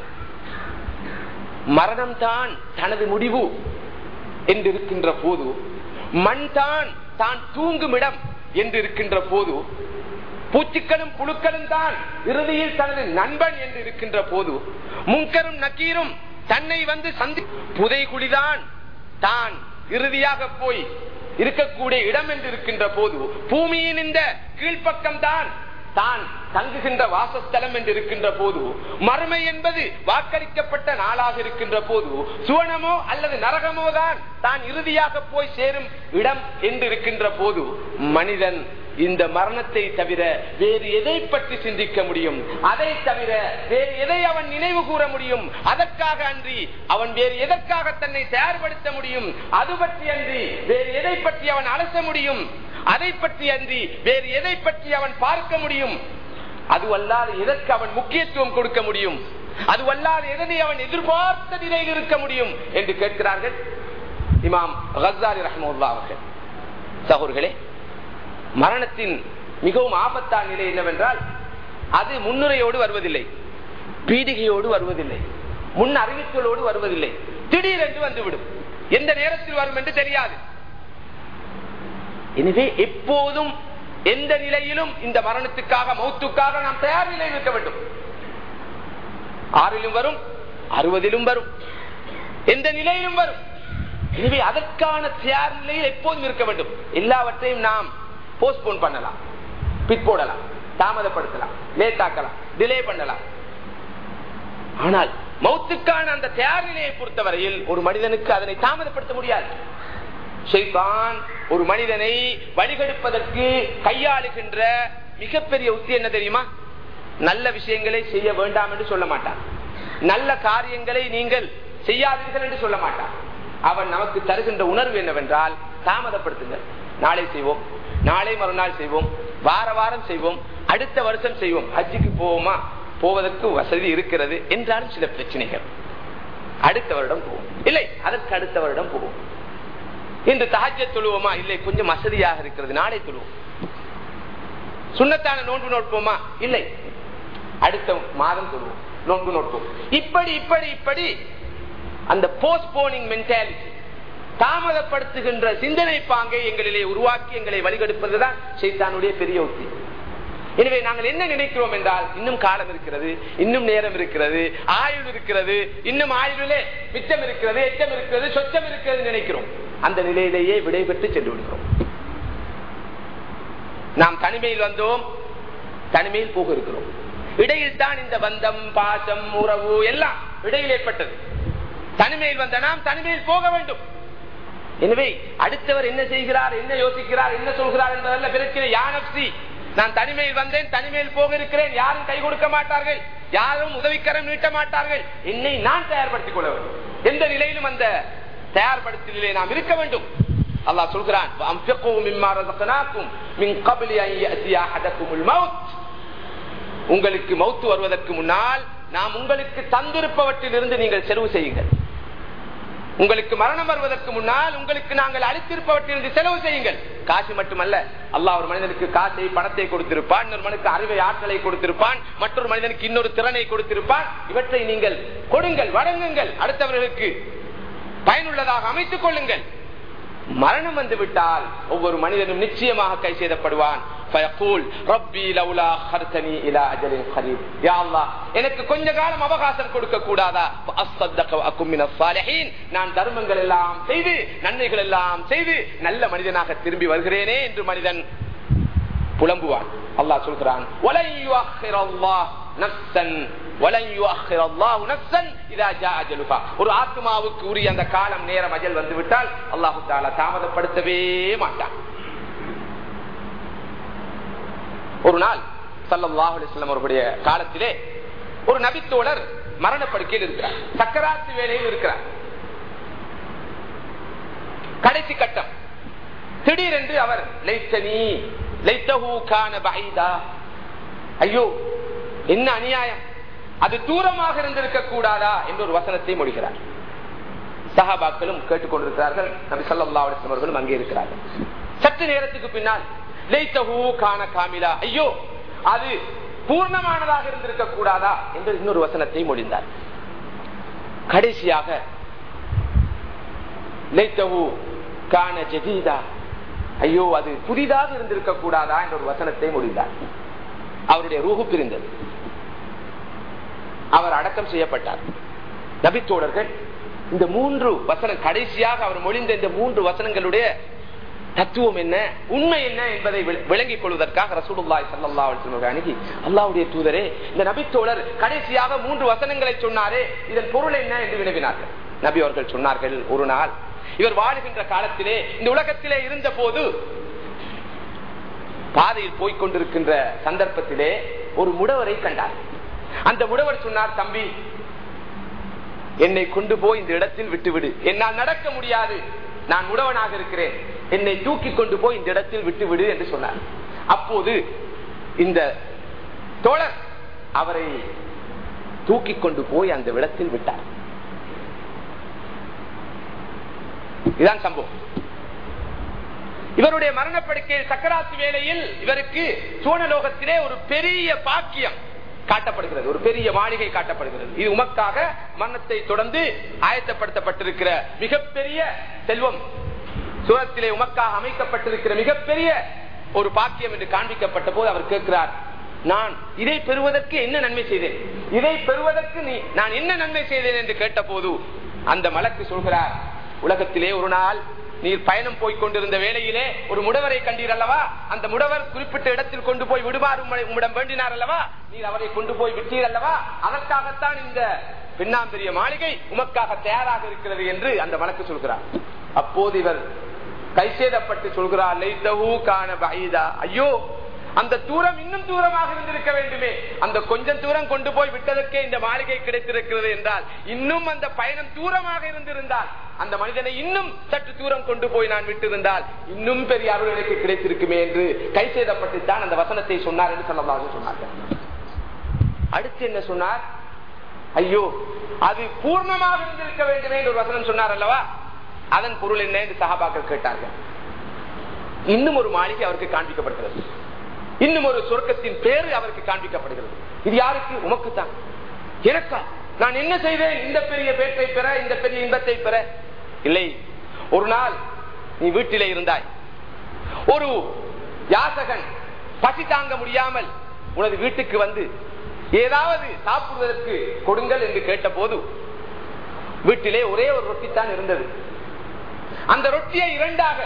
மரணம் தான் தனது முடிவு என்று இருக்கின்ற போது மண் தான் தான் தூங்கும் இடம் என்று இருக்கின்ற போது பூச்சிக்களும் புழுக்களும் தான் இறுதியில் தனது நண்பன் என்று இருக்கின்ற போது முன்கரும் நக்கீரும் தன்னை வந்து சந்தி புதைகுழிதான் தான் இறுதியாக போய் இருக்கக்கூடிய இடம் என்று இருக்கின்ற போது பூமியின் இந்த கீழ்ப்பக்கம் தான் தான் தங்குகின்ற வாசஸ்தலம் என்று இருக்கின்ற போது மறுமை என்பது வாக்களிக்கப்பட்ட நாளாக இருக்கின்ற போது சுவனமோ அல்லது நரகமோ தான் தான் இறுதியாக போய் சேரும் இடம் என்று இருக்கின்ற போது மனிதன் இந்த மரணத்தை தவிர வேறு எதை பற்றி சிந்திக்க முடியும் அதை தவிர வேறு எதை அவன் நினைவு கூற முடியும் அதற்காக அன்றி அவன் வேறு எதற்காக தன்னை தயார்படுத்த முடியும் அது பற்றி அன்றி வேறு எதை பற்றி அவன் அலச முடியும் அதை பற்றி அன்றி வேறு எதை பற்றி அவன் பார்க்க முடியும் அதுவல்லாது எதற்கு அவன் முக்கியத்துவம் கொடுக்க முடியும் அதுவல்லாது எதனை அவன் எதிர்பார்த்த நிலையில் இருக்க முடியும் என்று கேட்கிறார்கள் இமாம் ஹசாரி ரஹமுல்லா அவர்கள் சகோர்களே மரணத்தின் மிகவும் ஆபத்தான நிலை என்னவென்றால் அது முன்னுரையோடு வருவதில்லை பீடிகையோடு வருவதில்லை முன் அறிவித்தலோடு வருவதில்லை திடீரென்று வந்துவிடும் எந்த நேரத்தில் வரும் என்று தெரியாது எனவே எப்போதும் எந்த நிலையிலும் இந்த மரணத்துக்காக மௌத்துக்காக நாம் தயார் நிலையில் இருக்க வேண்டும் ஆறிலும் வரும் அறுபதிலும் வரும் எந்த நிலையிலும் வரும் எனவே அதற்கான தயார் நிலையில் எப்போதும் இருக்க வேண்டும் எல்லாவற்றையும் நாம் போஸ்ட்போன் பண்ணலாம் பிற்போடலாம் தாமதப்படுத்தலாம் லேட் ஆக்கலாம் டிலே பண்ணலாம் ஆனால் மௌத்துக்கான அந்த தயார் நிலையை பொறுத்தவரையில் ஒரு மனிதனுக்கு அதனை தாமதப்படுத்த முடியாது ஷைத்தான் ஒரு மனிதனை வழிகெடுப்பதற்கு கையாளுகின்ற மிகப்பெரிய உத்தி என்ன தெரியுமா நல்ல விஷயங்களை செய்ய வேண்டாம் என்று சொல்ல மாட்டான் நல்ல காரியங்களை நீங்கள் செய்யாதீர்கள் என்று சொல்ல மாட்டான் அவன் நமக்கு தருகின்ற உணர்வு என்னவென்றால் தாமதப்படுத்துங்கள் நாளை செய்வோம் நாளை மறுநாள் செய்வோம் வார வாரம் செய்வோம் அடுத்த வருஷம் செய்வோம் ஹஜ்ஜுக்கு போவோமா போவதற்கு வசதி இருக்கிறது என்றாலும் சில பிரச்சனைகள் அடுத்த வருடம் போவோம் இல்லை அதற்கு அடுத்த வருடம் போவோம் இன்று தஹஜ தொழுவோமா இல்லை கொஞ்சம் வசதியாக இருக்கிறது நாளை தொழுவோம் சுண்ணத்தான நோன்பு நோட்போமா இல்லை அடுத்த மாதம் தொழுவோம் நோன்பு நோட்போம் இப்படி இப்படி இப்படி அந்த போஸ்ட்போனிங் மென்டாலிட்டி தாமதப்படுத்துகின்ற சிந்தனை பாங்கை எங்களிலே உருவாக்கி எங்களை வழிகெடுப்பதுதான் சைத்தானுடைய பெரிய உத்தி எனவே நாங்கள் என்ன நினைக்கிறோம் என்றால் இன்னும் காலம் இருக்கிறது இன்னும் நேரம் இருக்கிறது ஆயுள் இருக்கிறது இன்னும் ஆயுளிலே மிச்சம் இருக்கிறது எச்சம் இருக்கிறது சொச்சம் இருக்கிறது நினைக்கிறோம் அந்த நிலையிலேயே விடைபெற்று சென்று விடுகிறோம் நாம் தனிமையில் வந்தோம் தனிமையில் போக இருக்கிறோம் இடையில் தான் இந்த பந்தம் பாசம் உறவு எல்லாம் இடையில் ஏற்பட்டது தனிமையில் வந்த நாம் தனிமையில் போக வேண்டும் எனவே அடுத்தவர் என்ன செய்கிறார் என்ன யோசிக்கிறார் என்ன சொல்கிறார் என்பதல்ல பிரச்சனை யானப்சி நான் தனிமையில் வந்தேன் தனிமையில் போக இருக்கிறேன் யாரும் கை கொடுக்க மாட்டார்கள் யாரும் உதவிக்கரம் நீட்ட மாட்டார்கள் என்னை நான் தயார்படுத்திக் கொள்ள வேண்டும் எந்த நிலையிலும் அந்த தயார்படுத்தலிலே நாம் இருக்க வேண்டும் அல்லாஹ் சொல்கிறான் உங்களுக்கு மௌத்து வருவதற்கு முன்னால் நாம் உங்களுக்கு தந்திருப்பவற்றில் இருந்து நீங்கள் செலவு செய்யுங்கள் உங்களுக்கு மரணம் வருவதற்கு முன்னால் உங்களுக்கு நாங்கள் அளித்திருப்பவற்றிலிருந்து செலவு செய்யுங்கள் காசு மட்டுமல்ல அல்லாஹ் ஒரு மனிதனுக்கு காசை பணத்தை கொடுத்திருப்பான் இன்னொரு மனிதனுக்கு அறிவை ஆற்றலை கொடுத்திருப்பான் மற்றொரு மனிதனுக்கு இன்னொரு திறனை கொடுத்திருப்பான் இவற்றை நீங்கள் கொடுங்கள் வழங்குங்கள் அடுத்தவர்களுக்கு பயனுள்ளதாக அமைத்துக் கொள்ளுங்கள் மரணம் வந்து விட்டால் ஒவ்வொரு மனிதனும் நிச்சயமாக கை செய்தப்படுவான் எனக்கு கொஞ்ச காலம் அவகாசம் கொடுக்க கூடாதா நான் தர்மங்கள் எல்லாம் செய்து நன்மைகள் எல்லாம் செய்து நல்ல மனிதனாக திரும்பி வருகிறேனே என்று மனிதன் புலம்புவான் அல்லாஹ் சொல்கிறான் ஒரு ஆத்மாவுக்கு உரிய அந்த காலம் நேரம் அஜல் வந்து விட்டால் அல்லாஹு தாலா தாமதப்படுத்தவே மாட்டான் ஒரு நாள் சல்லாஹ் அலிஸ்லாம் அவர்களுடைய காலத்திலே ஒரு நபித்தோழர் மரணப்படுக்கையில் இருக்கிறார் சக்கராத்து வேலையில் இருக்கிறார் கடைசி கட்டம் திடீரென்று அவர் லைத்தனி லைத்தஹூ கான பைதா ஐயோ என்ன அநியாயம் அது தூரமாக இருந்திருக்க கூடாதா என்று ஒரு வசனத்தை மொழிகிறார் சஹாபாக்களும் கேட்டுக்கொண்டிருக்கிறார்கள் நபி சல்லா அலிஸ்லாம் அவர்களும் அங்கே இருக்கிறார்கள் சற்று நேரத்துக்கு பின்னால் லைத்தஹூ கான காமிலா ஐயோ அது பூர்ணமானதாக இருந்திருக்க கூடாதா என்று இன்னொரு வசனத்தை மொழிந்தார் கடைசியாக லைத்தஹூ கான ஜதீதா ஐயோ அது புதிதாக இருந்திருக்க கூடாதா என்ற ஒரு வசனத்தை முடிந்தார் அவருடைய ரூகு பிரிந்தது அவர் அடக்கம் செய்யப்பட்டார் நபித்தோழர்கள் இந்த மூன்று வசனம் கடைசியாக அவர் மொழிந்த இந்த மூன்று வசனங்களுடைய தத்துவம் என்ன உண்மை என்ன என்பதை விளங்கிக் கொள்வதற்காக ரசூலுல்லாய் சல்லா அணுகி அல்லாவுடைய தூதரே இந்த நபித்தோழர் கடைசியாக மூன்று வசனங்களை சொன்னாரே இதன் பொருள் என்ன என்று வினவினார்கள் நபி அவர்கள் சொன்னார்கள் ஒரு நாள் இவர் வாழுகின்ற காலத்திலே இந்த உலகத்திலே இருந்த போது பாதையில் போய்கொண்டிருக்கின்ற சந்தர்ப்பத்திலே ஒரு முடவரை கண்டார் அந்த முடவர் சொன்னார் தம்பி என்னை கொண்டு போய் இந்த இடத்தில் விட்டுவிடு என்னால் நடக்க முடியாது நான் முடவனாக இருக்கிறேன் என்னை தூக்கி கொண்டு போய் இந்த இடத்தில் விட்டுவிடு என்று சொன்னார் அப்போது இந்த தோழர் அவரை தூக்கி கொண்டு போய் அந்த இடத்தில் விட்டார் இதுதான் சம்பவம் இவருடைய மரணப்படுக்கையில் சக்கராத்து வேளையில் இவருக்கு சோனலோகத்திலே ஒரு பெரிய பாக்கியம் காட்டப்படுகிறது ஒரு பெரிய மாளிகை காட்டப்படுகிறது இது உமக்காக மரணத்தை தொடர்ந்து ஆயத்தப்படுத்தப்பட்டிருக்கிற மிகப்பெரிய செல்வம் சூரத்திலே உமக்காக அமைக்கப்பட்டிருக்கிற மிகப்பெரிய ஒரு பாக்கியம் என்று காண்பிக்கப்பட்ட போது அவர் கேட்கிறார் நான் இதை பெறுவதற்கு என்ன நன்மை செய்தேன் இதை பெறுவதற்கு நீ நான் என்ன நன்மை செய்தேன் என்று கேட்ட போது அந்த மலக்கு சொல்கிறார் உலகத்திலே ஒரு நாள் நீர் பயணம் போய் கொண்டிருந்த வேளையிலே ஒரு முடவரை கண்டீர் அல்லவா அந்த முடவர் குறிப்பிட்ட இடத்தில் கொண்டு போய் விடுமாறு உம்மிடம் வேண்டினார் அல்லவா நீர் அவரை கொண்டு போய் விட்டீர் அல்லவா அதற்காகத்தான் இந்த பெண்ணாம்பெரிய மாளிகை உமக்காக தயாராக இருக்கிறது என்று அந்த வழக்கு சொல்கிறார் அப்போது இவர் கைசேதப்பட்டு சொல்கிறார் லைத்தஹு கான பைதா ஐயோ அந்த தூரம் இன்னும் தூரமாக இருந்திருக்க வேண்டுமே அந்த கொஞ்சம் தூரம் கொண்டு போய் விட்டதற்கே இந்த மாளிகை கிடைத்திருக்கிறது என்றால் இன்னும் அந்த பயணம் தூரமாக இருந்திருந்தால் அந்த மனிதனை இன்னும் சற்று தூரம் கொண்டு போய் நான் விட்டிருந்தால் இன்னும் பெரிய அருள் எனக்கு கிடைத்திருக்குமே என்று கை செய்தப்பட்டுத்தான் அந்த வசனத்தை சொன்னார் என்று சொல்லமாக சொன்னார்கள் அடுத்து என்ன சொன்னார் ஐயோ அது பூர்ணமாக இருந்திருக்க வேண்டுமே என்று ஒரு வசனம் சொன்னார் அல்லவா அதன் பொருள் என்ன என்று சகாபாக்கள் கேட்டார்கள் இன்னும் ஒரு மாளிகை அவருக்கு காண்பிக்கப்படுகிறது இன்னும் ஒரு சொர்க்கத்தின் பேரு அவருக்கு காண்பிக்கப்படுகிறது இது யாருக்கு உமக்கு தான் எனக்கா நான் என்ன செய்தேன் இந்த பெரிய பேட்டை பெற இந்த பெரிய இன்பத்தை பெற இல்லை ஒரு நாள் நீ வீட்டிலே இருந்தாய் ஒரு யாசகன் பசி தாங்க முடியாமல் உனது வீட்டுக்கு வந்து ஏதாவது சாப்பிடுவதற்கு கொடுங்கள் என்று கேட்ட போது வீட்டிலே ஒரே ஒரு ரொட்டி தான் இருந்தது அந்த ரொட்டியை இரண்டாக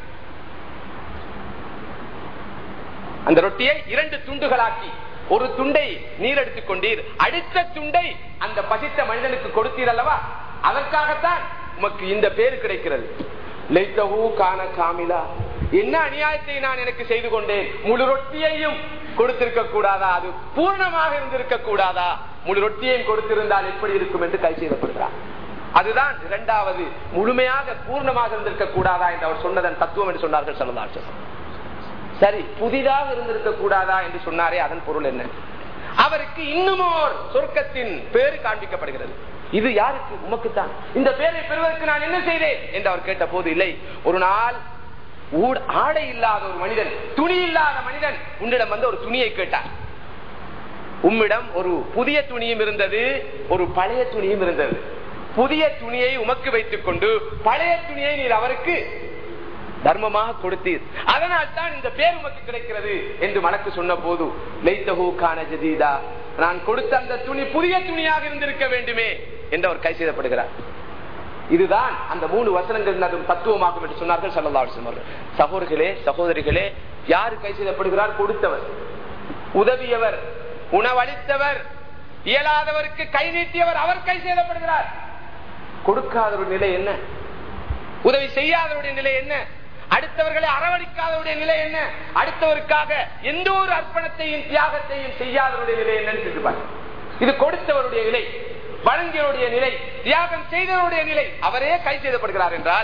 அந்த ரொட்டியை இரண்டு துண்டுகளாக்கி ஒரு துண்டை நீர் எடுத்துக் கொண்டீர் அடுத்த துண்டை அந்த பசித்த மனிதனுக்கு கொடுத்தீர் அல்லவா அதற்காகத்தான் உமக்கு இந்த பேரு கிடைக்கிறது லைத்தஹு கான காமிலா என்ன அநியாயத்தை நான் எனக்கு செய்து கொண்டேன் முழு ரொட்டியையும் கொடுத்திருக்க கூடாதா அது பூர்ணமாக இருந்திருக்க கூடாதா முழு ரொட்டியையும் கொடுத்திருந்தால் எப்படி இருக்கும் என்று கை செய்யப்படுகிறார் அதுதான் இரண்டாவது முழுமையாக பூர்ணமாக இருந்திருக்க கூடாதா என்று அவர் சொன்னதன் தத்துவம் என்று சொன்னார்கள் சொல்லலாச்சு சரி புதிதாக இருந்திருக்க கூடாதா என்று சொன்னாரே அதன் பொருள் என்ன அவருக்கு இன்னும் ஒரு சொர்க்கத்தின் பேரு காண்பிக்கப்படுகிறது இது யாருக்கு உமக்குத்தான் இந்த பேரை பெறுவதற்கு நான் என்ன செய்தேன் என்று அவர் கேட்ட போது இல்லை ஒரு நாள் ஆடை இல்லாத ஒரு மனிதன் துணி இல்லாத மனிதன் உன்னிடம் வந்து ஒரு துணியை கேட்டார் உம்மிடம் ஒரு புதிய துணியும் இருந்தது ஒரு பழைய துணியும் இருந்தது புதிய துணியை உமக்கு வைத்துக் கொண்டு பழைய துணியை நீர் அவருக்கு தர்மமாக கொடுத்தீர் அதனால் தான் இந்த பேர் உமக்கு கிடைக்கிறது என்று மனக்கு சொன்ன போது லைத்தஹூ கான ஜதீதா நான் கொடுத்த அந்த துணி புதிய துணியாக இருந்திருக்க வேண்டுமே என்று அவர் கை செய்யப்படுகிறார் இதுதான் அந்த மூணு வசனங்கள் அதுவும் தத்துவமாகும் என்று சொன்னார்கள் சல்லா அவர்கள் சகோதரிகளே சகோதரிகளே யாரு கை செய்யப்படுகிறார் கொடுத்தவர் உதவியவர் உணவளித்தவர் இயலாதவருக்கு கை நீட்டியவர் அவர் கை செய்யப்படுகிறார் கொடுக்காத ஒரு நிலை என்ன உதவி செய்யாதவருடைய நிலை என்ன அடுத்தவர்களை அரவணைக்காதவருடைய நிலை என்ன அடுத்தவருக்காக எந்த ஒரு அர்ப்பணத்தையும் தியாகத்தையும் செய்யாதவருடைய நிலை என்னன்னு இது கொடுத்தவருடைய நிலை வழங்கியவருடைய நிலை தியாகம் செய்தவருடைய நிலை அவரே கை செய்தப்படுகிறார் என்றால்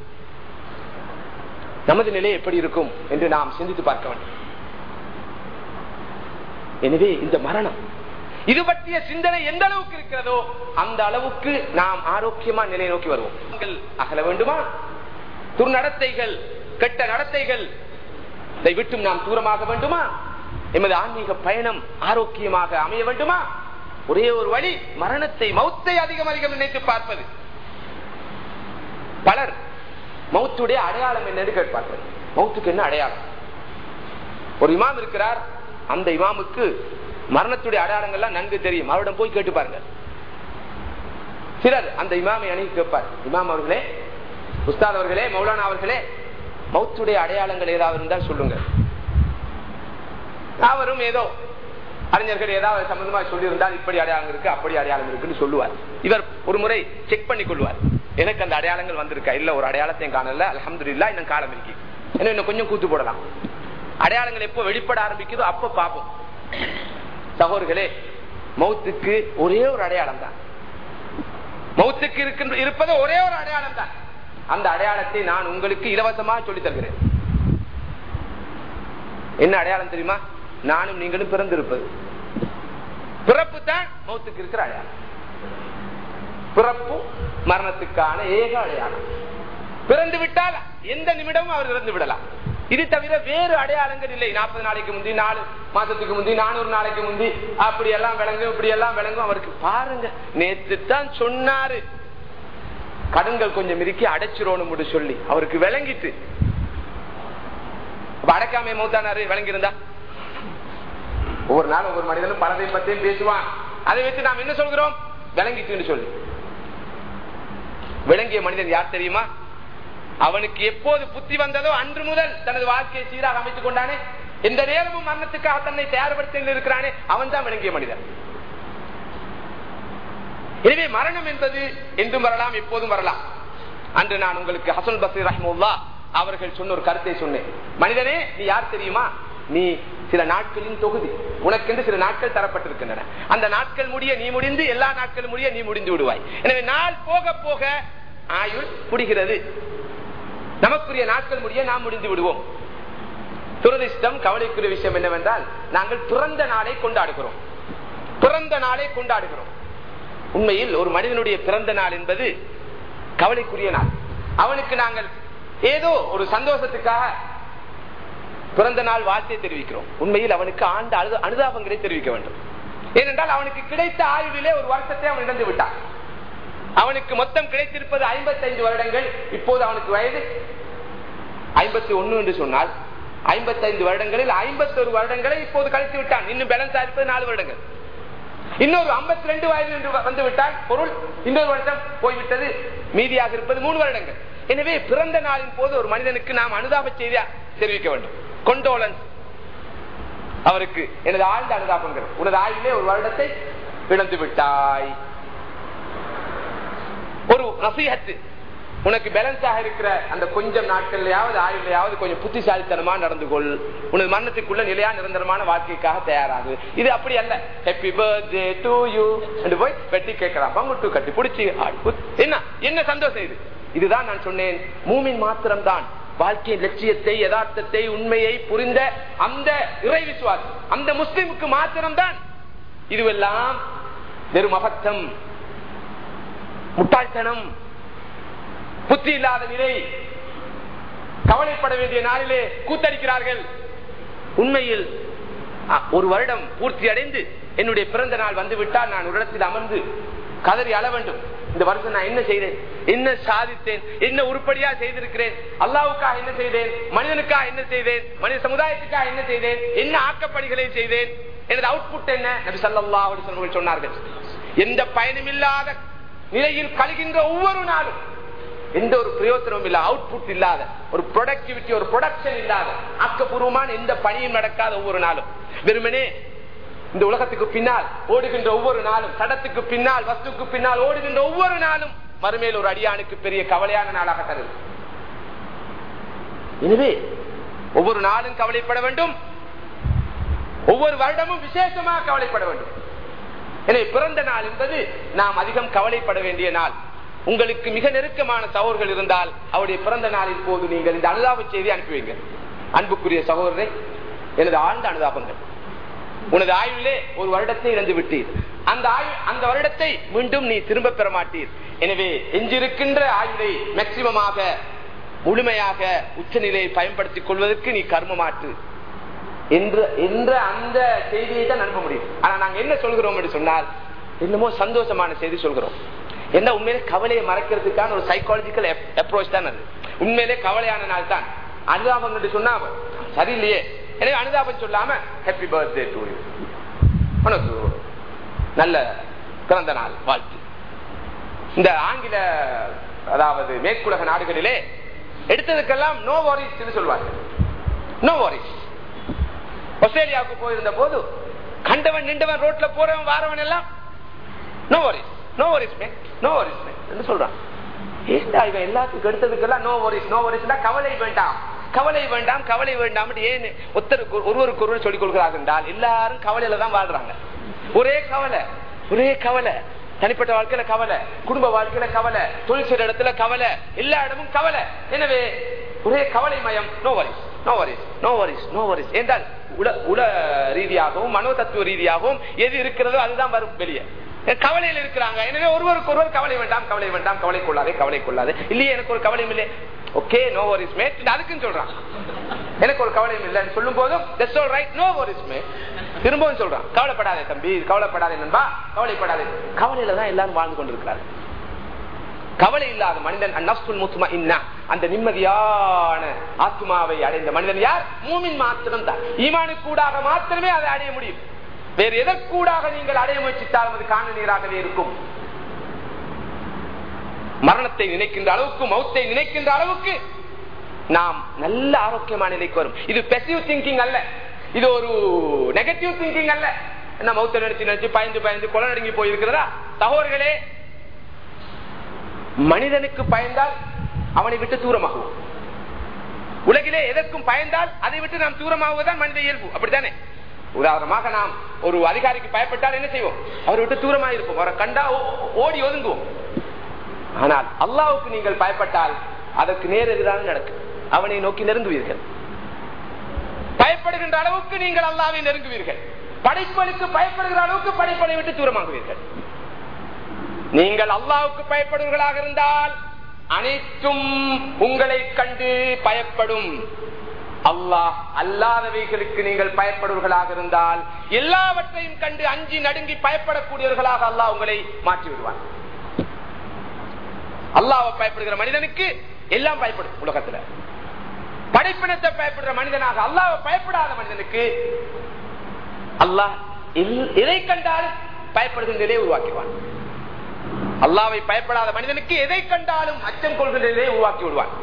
நமது நிலை எப்படி இருக்கும் என்று நாம் சிந்தித்து பார்க்க வேண்டும் எனவே இந்த மரணம் இது பற்றிய சிந்தனை எந்த அளவுக்கு இருக்கிறதோ அந்த அளவுக்கு நாம் ஆரோக்கியமா நிலை நோக்கி வருவோம் அகல வேண்டுமா துர்நடத்தைகள் கெட்ட நடத்தைகள் இதை விட்டும் நாம் தூரமாக வேண்டுமா எமது ஆன்மீக பயணம் ஆரோக்கியமாக அமைய வேண்டுமா ஒரே ஒரு வழி மரணத்தை மௌத்தை அதிகம் அதிகம் நினைத்து பார்ப்பது பலர் மௌத்துடைய அடையாளம் என்னன்னு கேட்பார்கள் மௌத்துக்கு என்ன அடையாளம் ஒரு இமாம் இருக்கிறார் அந்த இமாமுக்கு மரணத்துடைய அடையாளங்கள்லாம் நன்கு தெரியும் அவரிடம் போய் கேட்டு பாருங்க சிலர் அந்த இமாமை அணுகி கேட்பார் இமாம் அவர்களே உஸ்தாத் அவர்களே மௌலானா அவர்களே மௌத்துடைய அடையாளங்கள் ஏதாவது இருந்தால் சொல்லுங்க அவரும் ஏதோ அறிஞர்கள் ஏதாவது சம்பந்தமா சொல்லியிருந்தால் இப்படி அடையாளம் இருக்கு அப்படி அடையாளம் இருக்குன்னு சொல்லுவார் இவர் ஒரு முறை செக் பண்ணி கொள்வார் எனக்கு அந்த அடையாளங்கள் வந்திருக்கா இல்ல ஒரு அடையாளத்தையும் காணல அலமது இல்லா இன்னும் காலம் இருக்கு ஏன்னா இன்னும் கொஞ்சம் கூத்து போடலாம் அடையாளங்கள் எப்போ வெளிப்பட ஆரம்பிக்குதோ அப்ப பார்ப்போம் சகோதர்களே மௌத்துக்கு ஒரே ஒரு அடையாளம் தான் மௌத்துக்கு இருக்கின்ற இருப்பது ஒரே ஒரு அடையாளம் தான் அந்த அடையாளத்தை நான் உங்களுக்கு இலவசமாக சொல்லி தருகிறேன் என்ன அடையாளம் தெரியுமா நானும் நீங்களும் பிறந்திருப்பது பிறப்பு தான் மௌத்துக்கு இருக்கிற அடையாளம் பிறப்பு மரணத்துக்கான ஏக அடையாளம் பிறந்து விட்டால் எந்த நிமிடமும் அவர் இறந்து விடலாம் இது தவிர வேறு அடையாளங்கள் இல்லை நாற்பது நாளைக்கு முந்தி நாலு மாசத்துக்கு முந்தி நானூறு நாளைக்கு முந்தி அப்படி எல்லாம் விளங்கும் இப்படி எல்லாம் விளங்கும் அவருக்கு பாருங்க நேற்று தான் சொன்னாரு கடன்கள் கொஞ்சம் இருக்கி அடைச்சிரோன்னு சொல்லி அவருக்கு விளங்கிட்டு அடைக்காம மூத்தானாரு விளங்கியிருந்தா ஒவ்வொரு நாள் ஒவ்வொரு மனிதனும் பலதை பற்றியும் பேசுவான் அதை வச்சு நாம் என்ன சொல்கிறோம் விளங்கிட்டுன்னு சொல்லி விளங்கிய மனிதன் யார் தெரியுமா அவனுக்கு எப்போது புத்தி வந்ததோ அன்று முதல் தனது வாழ்க்கையை சீராக அமைத்துக் கொண்டானே எந்த நேரமும் மரணத்துக்காக தன்னை தயார்படுத்தி இருக்கிறானே அவன் தான் விளங்கிய மனிதன் எனவே மரணம் என்பது என்றும் வரலாம் எப்போதும் வரலாம் அன்று நான் உங்களுக்கு ஹசன் பசீர் ரஹ்முல்லா அவர்கள் சொன்ன ஒரு கருத்தை சொன்னேன் மனிதனே நீ யார் தெரியுமா நீ சில நாட்களின் தொகுதி உனக்கென்று சில நாட்கள் தரப்பட்டிருக்கின்றன அந்த நாட்கள் முடிய நீ முடிந்து எல்லா நாட்களும் முடிய நீ முடிந்து விடுவாய் எனவே நாள் போக போக ஆயுள் முடிகிறது நமக்குரிய நாட்கள் முடிய நாம் முடிந்து விடுவோம் துரதிஷ்டம் கவலைக்குரிய விஷயம் என்னவென்றால் நாங்கள் பிறந்த நாளை கொண்டாடுகிறோம் பிறந்த நாளை கொண்டாடுகிறோம் உண்மையில் ஒரு மனிதனுடைய பிறந்த நாள் என்பது கவலைக்குரிய நாள் அவனுக்கு நாங்கள் ஏதோ ஒரு சந்தோஷத்துக்காக பிறந்த நாள் வாழ்த்தை தெரிவிக்கிறோம் உண்மையில் அவனுக்கு ஆண்டு அனு அனுதாபங்களை தெரிவிக்க வேண்டும் ஏனென்றால் அவனுக்கு கிடைத்த ஆய்விலே ஒரு வருஷத்தை அவன் இழந்து விட்டான் அவனுக்கு மொத்தம் கிடைத்திருப்பது ஐம்பத்தைந்து வருடங்கள் இப்போது அவனுக்கு வயது ஐம்பத்தி ஒன்னு என்று சொன்னால் ஐம்பத்தைந்து வருடங்களில் ஐம்பத்தொரு வருடங்களை இப்போது கழித்து விட்டான் இன்னும் பேலன்ஸ் இருப்பது நாலு வருடங்கள் இன்னொரு ஐம்பத்தி ரெண்டு வயது என்று வந்து விட்டால் பொருள் இன்னொரு வருடம் போய்விட்டது மீதியாக இருப்பது மூணு வருடங்கள் எனவே பிறந்த நாளின் போது ஒரு மனிதனுக்கு நாம் அனுதாப செய்தியா தெரிவிக்க வேண்டும் கொண்டோலன்ஸ் அவருக்கு எனது ஆழ்ந்த அனுதாபங்கள் உனது ஆயுளே ஒரு வருடத்தை இழந்து விட்டாய் ஒரு நசீகத்து உனக்கு பேலன்ஸாக இருக்கிற அந்த கொஞ்சம் நாட்கள்லயாவது ஆயுளையாவது கொஞ்சம் புத்திசாலித்தனமா நடந்து கொள் உனது மரணத்துக்குள்ள நிலையா நிரந்தரமான வாழ்க்கைக்காக தயாராகு இது அப்படி அல்ல ஹாப்பி பர்த்டே டு யூ போய் வெட்டி கேட்கலாம் பங்குட்டு கட்டி பிடிச்சி என்ன என்ன சந்தோஷம் இது இதுதான் நான் சொன்னேன் மூமின் மாத்திரம் தான் வாழ்க்கையின் லட்சியத்தை யதார்த்தத்தை உண்மையை புரிந்த அந்த இறை விசுவாசம் அந்த முஸ்லிமுக்கு மாத்திரம்தான் இதுவெல்லாம் வெறும் அபத்தம் முட்டாள்தனம் புத்தி இல்லாத நிலை கவலைப்பட வேண்டிய நாளிலே கூத்தடிக்கிறார்கள் உண்மையில் ஒரு வருடம் பூர்த்தி அடைந்து என்னுடைய பிறந்த நாள் வந்துவிட்டால் நான் ஒரு இடத்தில் அமர்ந்து கதறி அள வேண்டும் இந்த வருஷம் நான் என்ன செய்தேன் என்ன சாதித்தேன் என்ன உருப்படியா செய்திருக்கிறேன் அல்லாவுக்காக என்ன செய்தேன் மனிதனுக்காக என்ன செய்தேன் மனித சமுதாயத்துக்காக என்ன செய்தேன் என்ன ஆக்கப்பணிகளை செய்தேன் எனது அவுட்புட் என்ன நபி சல்லா சொன்னார்கள் எந்த பயனுமில்லாத நிலையில் கழுகின்ற ஒவ்வொரு நாளும் எந்த ஒரு பிரயோஜனமும் இல்ல அவுட்புட் இல்லாத ஒரு ப்ரொடக்டிவிட்டி ஒரு ப்ரொடக்ஷன் இல்லாத ஆக்கப்பூர்வமான எந்த பணியும் நடக்காத ஒவ்வொரு நாளும் வெறுமனே இந்த உலகத்துக்கு பின்னால் ஓடுகின்ற ஒவ்வொரு நாளும் தடத்துக்கு பின்னால் வஸ்துக்கு பின்னால் ஓடுகின்ற ஒவ்வொரு நாளும் மறுமையில் ஒரு அடியானுக்கு பெரிய கவலையான நாளாக தருது எனவே ஒவ்வொரு நாளும் கவலைப்பட வேண்டும் ஒவ்வொரு வருடமும் விசேஷமாக கவலைப்பட வேண்டும் எனவே பிறந்த நாள் என்பது நாம் அதிகம் கவலைப்பட வேண்டிய நாள் உங்களுக்கு மிக நெருக்கமான சகோதரர்கள் இருந்தால் அவருடைய பிறந்த நாளின் போது நீங்கள் இந்த அனுதாப செய்தி அனுப்பி வைங்க அன்புக்குரிய சகோதரரை எனது ஆழ்ந்த அனுதாபங்கள் உனது ஆயுளே ஒரு வருடத்தை இழந்து விட்டீர் அந்த ஆயு அந்த வருடத்தை மீண்டும் நீ திரும்ப பெற மாட்டீர் எனவே எஞ்சிருக்கின்ற ஆயுளை மேக்சிமமாக முழுமையாக உச்சநிலையை பயன்படுத்திக் கொள்வதற்கு நீ கர்மமாற்று என்ற என்ற அந்த செய்தியை தான் அனுப்ப முடியும் ஆனா நாங்க என்ன சொல்கிறோம் என்று சொன்னால் என்னமோ சந்தோஷமான செய்தி சொல்கிறோம் என்ன உண்மையிலே கவலையை மறைக்கிறதுக்கான ஒரு சைக்காலஜிக்கல் அப்ரோச் தான் அது உண்மையிலே கவலையான நாள் தான் அனுதாபம் என்று சொன்னா சரியில்லையே எனவே அனுதாபம் சொல்லாம ஹாப்பி பர்த்டே டு உனக்கு நல்ல பிறந்த நாள் வாழ்த்து இந்த ஆங்கில அதாவது மேற்குலக நாடுகளிலே எடுத்ததுக்கெல்லாம் நோ வாரிஸ் சொல்வாங்க நோ வாரிஸ் ஆஸ்திரேலியாவுக்கு போயிருந்த போது கண்டவன் நின்றவன் ரோட்ல போறவன் வாரவன் எல்லாம் no worries no worries mate no worries mate என்று சொல்றான் ஏண்டா இவன் எல்லாத்துக்கும் எடுத்ததுக்கெல்லாம் நோ வரிஸ் நோ வரிஸ்னா கவலை வேண்டாம் கவலை வேண்டாம் கவலை வேண்டாம் ஏன் ஒருத்தருக்கு ஒருவருக்கு ஒருவர் சொல்லிக் கொடுக்கிறார்கள் என்றால் எல்லாரும் கவலையில தான் வாழ்றாங்க ஒரே கவலை ஒரே கவலை தனிப்பட்ட வாழ்க்கையில கவலை குடும்ப வாழ்க்கையில கவலை தொழில் செய்யற இடத்துல கவலை எல்லா இடமும் கவலை எனவே ஒரே கவலை மயம் no worries no worries no worries no worries என்றால் உல உல ரீதியாகவும் மனோ தத்துவ ரீதியாகவும் எது இருக்கிறதோ அதுதான் வரும் வெளியே கவலையில் இருக்கிறாங்க எனவே ஒருவருக்கு ஒருவர் கவலை வேண்டாம் கவலை வேண்டாம் கவலை கொள்ளாதே கவலை கொள்ளாதே இல்லையே எனக்கு ஒரு கவலையும் இல்லை ஓகே நோ வரிஸ் மேட் அதுக்குன்னு சொல்றான் எனக்கு ஒரு கவலையும் இல்லைன்னு சொல்லும் போதும் ரைட் நோ வரிஸ் மே திரும்பவும் சொல்றான் கவலைப்படாதே தம்பி கவலைப்படாதே நண்பா கவலைப்படாதே கவலையில தான் எல்லாரும் வாழ்ந்து கொண்டிருக்கிறார்கள் கவலை இல்லாத மனிதன் அந்நப்சுல் முத்துமா இன்னா அந்த நிம்மதியான ஆத்மாவை அடைந்த மனிதன் யார் மூமின் மாத்திரம் தான் ஈமானுக்கூடாக மாத்திரமே அதை அடைய முடியும் வேறு எதற்கூடாக நீங்கள் அடைய முயற்சித்தாலும் அது காண நீராகவே இருக்கும் மரணத்தை நினைக்கின்ற அளவுக்கு மௌத்தை நினைக்கின்ற அளவுக்கு நாம் நல்ல ஆரோக்கியமான நிலைக்கு வரும் இது பெசிவ் திங்கிங் அல்ல இது ஒரு நெகட்டிவ் திங்கிங் அல்ல என்ன மௌத்த நினைச்சு நினைச்சு பயந்து பயந்து கொலை நடுங்கி போயிருக்கிறதா சகோதரர்களே மனிதனுக்கு பயந்தால் அவனை விட்டு தூரமாகும் உலகிலே எதற்கும் பயந்தால் அதை விட்டு நாம் தூரமாகுவதுதான் மனித இயல்பு அப்படித்தானே உதாரணமாக நாம் ஒரு அதிகாரிக்கு பயப்பட்டால் என்ன செய்வோம் அவரை விட்டு தூரமாக இருப்போம் அவரை கண்டா ஓ- ஓடி ஒதுங்குவோம் ஆனால் அல்லாவுக்கு நீங்கள் பயப்பட்டால் அதற்கு நேர் எதிராக நடக்கும் அவனை நோக்கி நெருங்குவீர்கள் பயப்படுகின்ற அளவுக்கு நீங்கள் அல்லாவை நெருங்குவீர்கள் படைப்பலுக்கு பயப்படுகிற அளவுக்கு படைப்பலை விட்டு தூரமாகுவீர்கள் நீங்கள் அல்லாவுக்கு பயப்படுவர்களாக இருந்தால் அனைத்தும் உங்களை கண்டு பயப்படும் அல்லாஹ் அல்லாதவைகளுக்கு நீங்கள் பயப்படுவர்களாக இருந்தால் எல்லாவற்றையும் கண்டு அஞ்சி நடுங்கி பயப்படக்கூடியவர்களாக அல்லாஹ் உங்களை மாற்றி விடுவார் அல்லாவை பயப்படுகிற மனிதனுக்கு எல்லாம் பயப்படும் உலகத்துல படைப்பினத்தை பயப்படுற மனிதனாக அல்லாவை பயப்படாத மனிதனுக்கு அல்லாஹ் எல்- எதை கண்டாலும் பயப்படுகின்ற நிலையை உருவாக்கிடுவான் அல்லாவை பயப்படாத மனிதனுக்கு எதை கண்டாலும் அச்சம் கொள்கின்ற நிலையை உருவாக்கி விடுவான்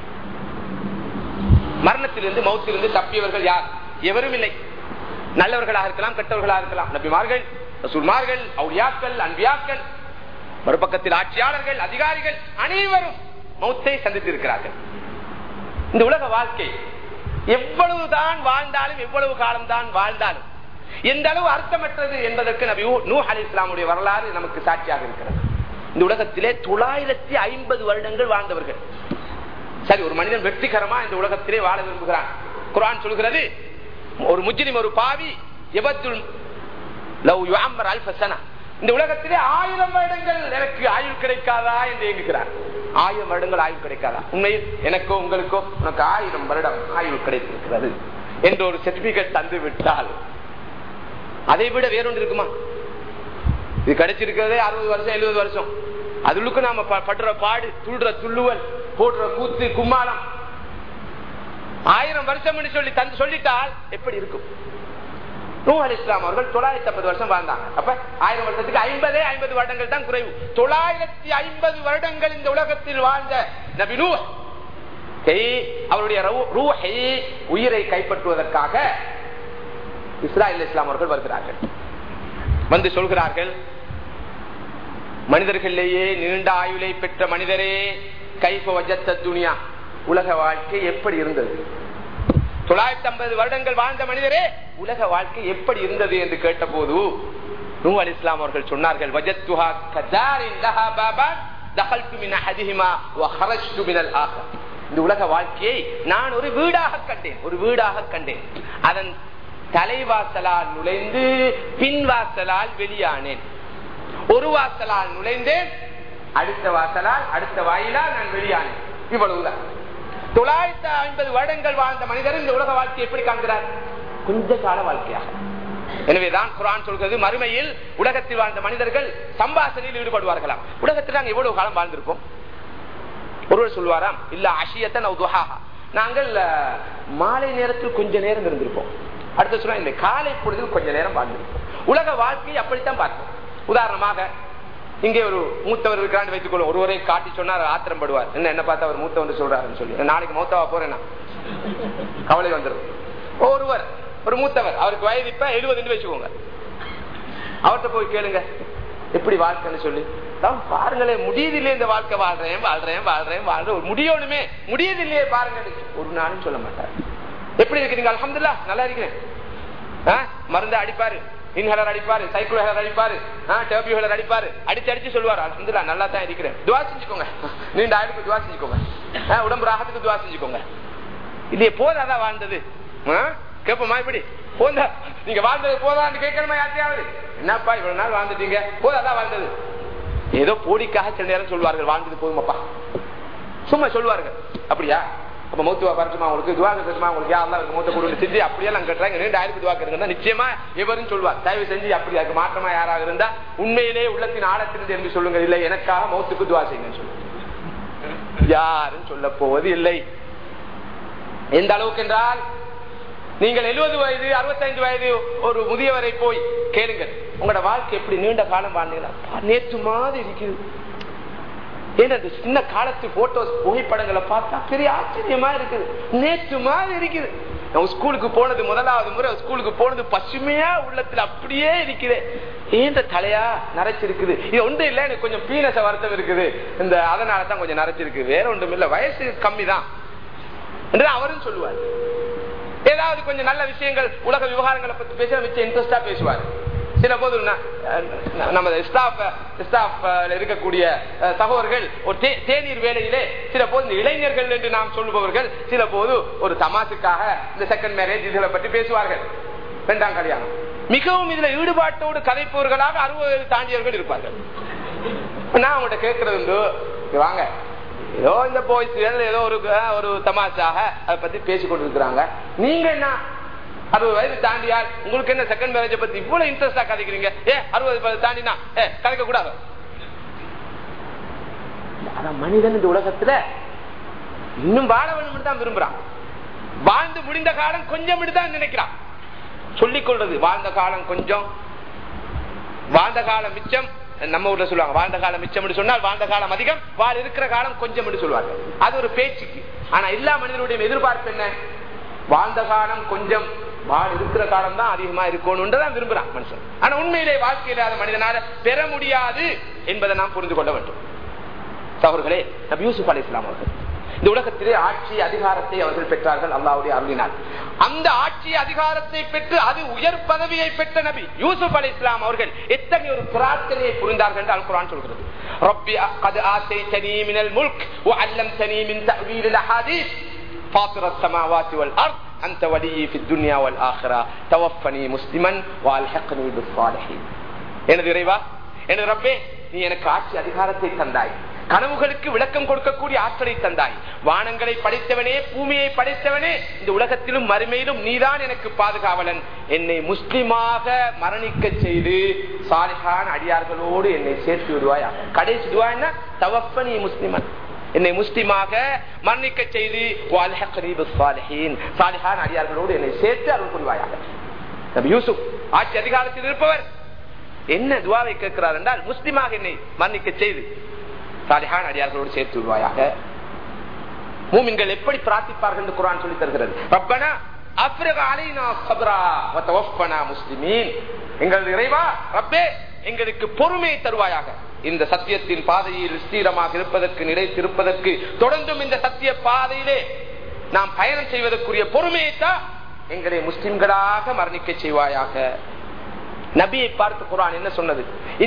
மரணத்திலிருந்து மௌத்திலிருந்து தப்பியவர்கள் யார் எவரும் இல்லை நல்லவர்களாக இருக்கலாம் கெட்டவர்களாக இருக்கலாம் நபிமார்கள் ரசூல்மார்கள் அவுளியாக்கள் அன்பியாக்கள் மறுபக்கத்தில் ஆட்சியாளர்கள் அதிகாரிகள் அனைவரும் மௌத்தை சந்தித்திருக்கிறார்கள் இந்த உலக வாழ்க்கை எவ்வளவுதான் வாழ்ந்தாலும் எவ்வளவு காலம் தான் வாழ்ந்தாலும் எந்த அளவு அர்த்தமற்றது என்பதற்கு நபி நூ அலி இஸ்லாமுடைய வரலாறு நமக்கு சாட்சியாக இருக்கிறது இந்த உலகத்திலே தொள்ளாயிரத்தி ஐம்பது வருடங்கள் வாழ்ந்தவர்கள் சரி ஒரு மனிதன் வெற்றிகரமா இந்த உலகத்திலே வாழ விரும்புகிறான் குரான் சொல்கிறது ஒரு முஜ்ரிம் ஒரு பாவி எபத்துல் லவ் யுஅம்மர் அல்ஃப சனா. இந்த உலகத்திலே ஆயிரம் வருடங்கள் எனக்கு ஆயுள் கிடைக்காதா என்று ஏங்குகிறார் ஆயிரம் வருடங்கள் ஆயுள் கிடைக்காதா உண்மையில் எனக்கோ உங்களுக்கோ உனக்கு ஆயிரம் வருடம் ஆயுள் கிடைத்திருக்கிறது என்று ஒரு சர்டிபிகேட் தந்து விட்டால் அதை விட வேறொன்று இருக்குமா இது கிடைச்சிருக்கிறதே அறுபது வருஷம் எழுபது வருஷம் அதுளுக்கு நாம ப- படுற பாடு துள்ளுற துள்ளுவல் போடுற கூத்து கும்மாளம் ஆயிரம் வருஷம் சொல்லி தந்து சொல்லிட்டால் எப்படி இருக்கும் நூ அலி இஸ்லாம் அவர்கள் தொள்ளாயிரத்தி ஐம்பது வருஷம் வாழ்ந்தாங்க அப்ப ஆயிரம் வருஷத்துக்கு ஐம்பதே ஐம்பது வருடங்கள் தான் குறைவு தொள்ளாயிரத்தி ஐம்பது வருடங்கள் இந்த உலகத்தில் வாழ்ந்த நபி நூ அவருடைய ரூ- ரூஹை உயிரை கைப்பற்றுவதற்காக இஸ்ராயல் இஸ்லாம் அவர்கள் வருகிறார்கள் வந்து சொல்கிறார்கள் மனிதர்களிலேயே நீண்ட ஆயுளை பெற்ற மனிதரே கைப்ப வஜத்த துனியா உலக வாழ்க்கை எப்படி இருந்தது தொள்ளாயிரத்தி ஐம்பது வருடங்கள் வாழ்ந்த மனிதரே உலக வாழ்க்கை எப்படி இருந்தது என்று கேட்டபோது நூ அலி இஸ்லாம் அவர்கள் சொன்னார்கள் "வஜத்துஹா கதாரின் லஹா பாபான், தகல்து மின் அஹதிஹிமா வ ஹரஜ்து மினல் ஆகர்." இந்த உலக வாழ்க்கையை நான் ஒரு வீடாக கண்டேன் ஒரு வீடாக கண்டேன் அதன் தலைவாசலால் நுழைந்து பின் வாசலால் வெளியானேன் ஒரு வாசலால் நுழைந்தேன் அடுத்த வாசலால் அடுத்த வாயிலால் நான் வெளியானேன் இவ்வளவுதான் தொள்ளாயிரத்தி ஐம்பது வருடங்கள் வாழ்ந்த மனிதர் இந்த உலக வாழ்க்கையை எப்படி காண்கிறார் கொஞ்ச கால வாழ்க்கையாக எனவேதான் குரான் சொல்கிறது மறுமையில் உலகத்தில் வாழ்ந்த மனிதர்கள் சம்பாசனையில் ஈடுபடுவார்களாம் உலகத்தில் நாங்கள் எவ்வளவு காலம் வாழ்ந்திருப்போம் ஒருவர் சொல்வாராம் இல்ல அஷியத்தன் நாங்கள் அஹ், மாலை நேரத்தில் கொஞ்ச நேரம் இருந்திருப்போம் அடுத்து சொல்ல இந்த காலை பொழுதில் கொஞ்ச நேரம் வாழ்ந்திருப்போம் உலக வாழ்க்கையை அப்படித்தான் பார்ப்போம் உதாரணமாக இங்கே ஒரு மூத்தவர் இருக்கிறான்னு வைத்துக் கொள்ளும் ஒருவரை காட்டி சொன்னார் ஆத்திரம் படுவார் என்ன என்ன பார்த்து அவர் மூத்தவர் சொல்றாருன்னு சொல்லி நாளைக்கு மூத்தவா போறேன்னா கவலை வந்துடும் ஒருவர் ஒரு மூத்தவர் அவருக்கு வயது இப்ப எழுபதுன்னு வச்சுக்கோங்க அவர்கிட்ட போய் கேளுங்க எப்படி வாழ்க்கைன்னு சொல்லி தான் பாருங்களேன் முடியுதில்லையே இந்த வாழ்க்கை வாழ்றேன் வாழ்றேன் வாழ்றேன் வாழ்றேன் முடியணுமே முடியுதில்லையே பாருங்க ஒரு நாளும் சொல்ல மாட்டார் எப்படி இருக்கிறீங்க அல்ஹம்துலில்லாஹ் நல்லா இருக்கிறேன் ஆ, மருந்து அடிப்பாரு இன்ஹலர் அடிப்பாரு சைக்கிள் ஹேலர் அடிப்பாரு டேபியூ ஹேலர் அடிப்பாரு அடிச்சு அடிச்சு சொல்லுவாரு அல்ஹம்துலில்லாஹ் நல்லா தான் இருக்கிறேன் துவா செஞ்சுக்கோங்க நீண்ட ஆயுளுக்கு துவா செஞ்சுக்கோங்க ஆ, உடம்பு ராகத்துக்கு துவா செஞ்சுக்கோங்க இல்லையே போதாதான் வாழ்ந்தது ஆ? கேப்போமா இப்படி போந்தா நீங்க வாழ்ந்தது போதான்னு கேட்கணுமா யார்த்தையாவது என்னப்பா இவ்வளவு நாள் வாழ்ந்துட்டீங்க போதாதான் வாழ்ந்தது ஏதோ போடிக்காக சில நேரம் சொல்வார்கள் வாழ்ந்தது போதுமாப்பா சும்மா சொல்லுவார்கள் அப்படியா அப்ப மௌத்துவா பரட்டுமா உங்களுக்கு துவா கட்டுமா உங்களுக்கு யாரெல்லாம் இருக்கு மூத்த கொடுத்து செஞ்சு அப்படியெல்லாம் கட்டுறாங்க ரெண்டு ஆயிரத்தி துவா கட்டுங்க நிச்சயமா எவரும் சொல்வார் தயவு செஞ்சு அப்படி அதுக்கு மாற்றமா யாராக இருந்தா உண்மையிலே உள்ளத்தின் ஆழத்திலிருந்து என்று சொல்லுங்க இல்லை எனக்காக மௌத்துக்கு துவா செய்யுங்க சொல்லுங்க யாரும் சொல்ல போவது இல்லை எந்த அளவுக்கு என்றால் நீங்கள் எழுபது வயது அறுபத்தைந்து வயது ஒரு முதியவரை போய் கேளுங்கள் உங்களோட வாழ்க்கை எப்படி நீண்ட காலம் வாழ்ந்தீங்களா அப்பா, நேற்று மாதிரி இருக்குது ஏன்னா இந்த சின்ன காலத்து போட்டோஸ் புகைப்படங்களை பார்த்தா பெரிய ஆச்சரியமா இருக்குது நேற்று மாதிரி இருக்குது நான் ஸ்கூலுக்கு போனது முதலாவது முறை ஸ்கூலுக்கு போனது பசுமையா உள்ளத்துல அப்படியே இருக்குது ஏந்த தலையா நரைச்சிருக்குது இது ஒன்றும் இல்ல எனக்கு கொஞ்சம் பீனச வருத்தம் இருக்குது இந்த அதனால தான் கொஞ்சம் நரைச்சிருக்கு வேற ஒன்றும் இல்ல வயசு கம்மி தான் என்று அவரும் சொல்லுவார் ஏதாவது கொஞ்சம் நல்ல விஷயங்கள் உலக விவகாரங்களை பத்தி பேச மிச்சம் இன்ட்ரெஸ்டா பேசுவார் சில போது நமது ஸ்டாஃப் ஸ்டாஃப் இருக்கக்கூடிய சகோதரர்கள் ஒரு தேநீர் வேலையிலே சில போது இந்த இளைஞர்கள் என்று நாம் சொல்லுபவர்கள் சில போது ஒரு தமாசுக்காக இந்த செகண்ட் மேரேஜ் இதுகளை பற்றி பேசுவார்கள் இரண்டாம் கல்யாணம் மிகவும் இதுல ஈடுபாட்டோடு கதைப்பவர்களாக அறுபது தாண்டியவர்கள் இருப்பார்கள் நான் அவங்கள்ட்ட கேட்கறது உண்டு வாங்க ஏதோ இந்த போய்ஸ் ஏதோ ஒரு ஒரு தமாஷாக அதை பத்தி பேசி கொண்டிருக்கிறாங்க நீங்க என்ன அறுபது வயது தாண்டியால் உங்களுக்கு என்ன செகண்ட் மேரேஜ் பத்தி இவ்வளவு இன்ட்ரெஸ்டா கதைக்கிறீங்க ஏ அறுபது தாண்டினா ஏ கதைக்க கூடாது அதான் மனிதன் இந்த உலகத்துல இன்னும் வாழ வேணும் தான் விரும்புறான் வாழ்ந்து முடிந்த காலம் கொஞ்சம் தான் நினைக்கிறான் சொல்லிக் கொள்றது வாழ்ந்த காலம் கொஞ்சம் வாழ்ந்த காலம் மிச்சம் நம்ம ஊர்ல சொல்லுவாங்க வாழ்ந்த காலம் மிச்சம் சொன்னால் வாழ்ந்த காலம் அதிகம் வாழ் இருக்கிற காலம் கொஞ்சம் என்று சொல்லுவாங்க அது ஒரு பேச்சுக்கு ஆனா எல்லா மனிதனுடைய எதிர்பார்ப்பு என்ன வாழ்ந்த காலம் கொஞ்சம் வாழ் இருக்கிற காலம் தான் அதிகமா இருக்கணும்னு தான் விரும்புறான் மனுஷன் ஆனா உண்மையிலே வாழ்க்கையில அதை மனிதனால பெற முடியாது என்பதை நாம் புரிந்து கொள்ள வேண்டும் சவர்களே நபி யூசுப் அலி இஸ்லாம் அவர்கள் இந்த உலகத்திலே ஆட்சி அதிகாரத்தை அவர்கள் பெற்றார்கள் அல்லாவுடைய அருளினால் அந்த ஆட்சி அதிகாரத்தை பெற்று அது உயர் பதவியை பெற்ற நபி யூசுப் அலி இஸ்லாம் அவர்கள் எத்தகைய ஒரு பிரார்த்தனையை புரிந்தார்கள் என்று அல் குரான் சொல்கிறது ربي قد آتيتني من الملك وعلمتني من تأويل الأحاديث فاطر السماوات والأرض أنت ولي في الدنيا والآخرة توفني مسلما والحقني بالصالحين எனது இறைவா எனது ரப்பே நீ எனக்கு ஆட்சி அதிகாரத்தை தந்தாய் கனவுகளுக்கு விளக்கம் கொடுக்கக்கூடிய ஆற்றலை தந்தாய் வானங்களை படைத்தவனே பூமியை படைத்தவனே இந்த உலகத்திலும் மறுமையிலும் நீதான் எனக்கு பாதுகாவலன் என்னை முஸ்லிமாக மரணிக்க செய்து சாலிகான் அடியார்களோடு என்னை சேர்த்து விடுவாயாக கடைசி துவாய்னா தவப்பனி முஸ்லிமன் என்னை முஸ்லிமாக மரணிக்க செய்து சாலிஹான் அடியார்களோடு என்னை சேர்த்து அருள் புரிவாயாக யூசுப் ஆட்சி அதிகாரத்தில் இருப்பவர் என்ன துவாவை கேட்கிறார் என்றால் முஸ்லிமாக என்னை மரணிக்க செய்து சாலிஹான் அடியார்களோடு சேர்த்து விடுவாயாக மூமின்கள் எப்படி பிரார்த்திப்பார்கள் என்று குரான் சொல்லி தருகிறது ரப்பனா எங்கள் இறைவா ரப்பே எங்களுக்கு பொறுமையை தருவாயாக இந்த சத்தியத்தின் பாதையில் ஸ்தீரமாக இருப்பதற்கு நிலைத்திருப்பதற்கு தொடர்ந்தும் இந்த சத்திய பாதையிலே நாம் பயணம் செய்வதற்குரிய பொறுமையைத்தான் எங்களை முஸ்லிம்களாக மரணிக்க செய்வாயாக நபியை பார்த்து குரான் என்ன சொன்னது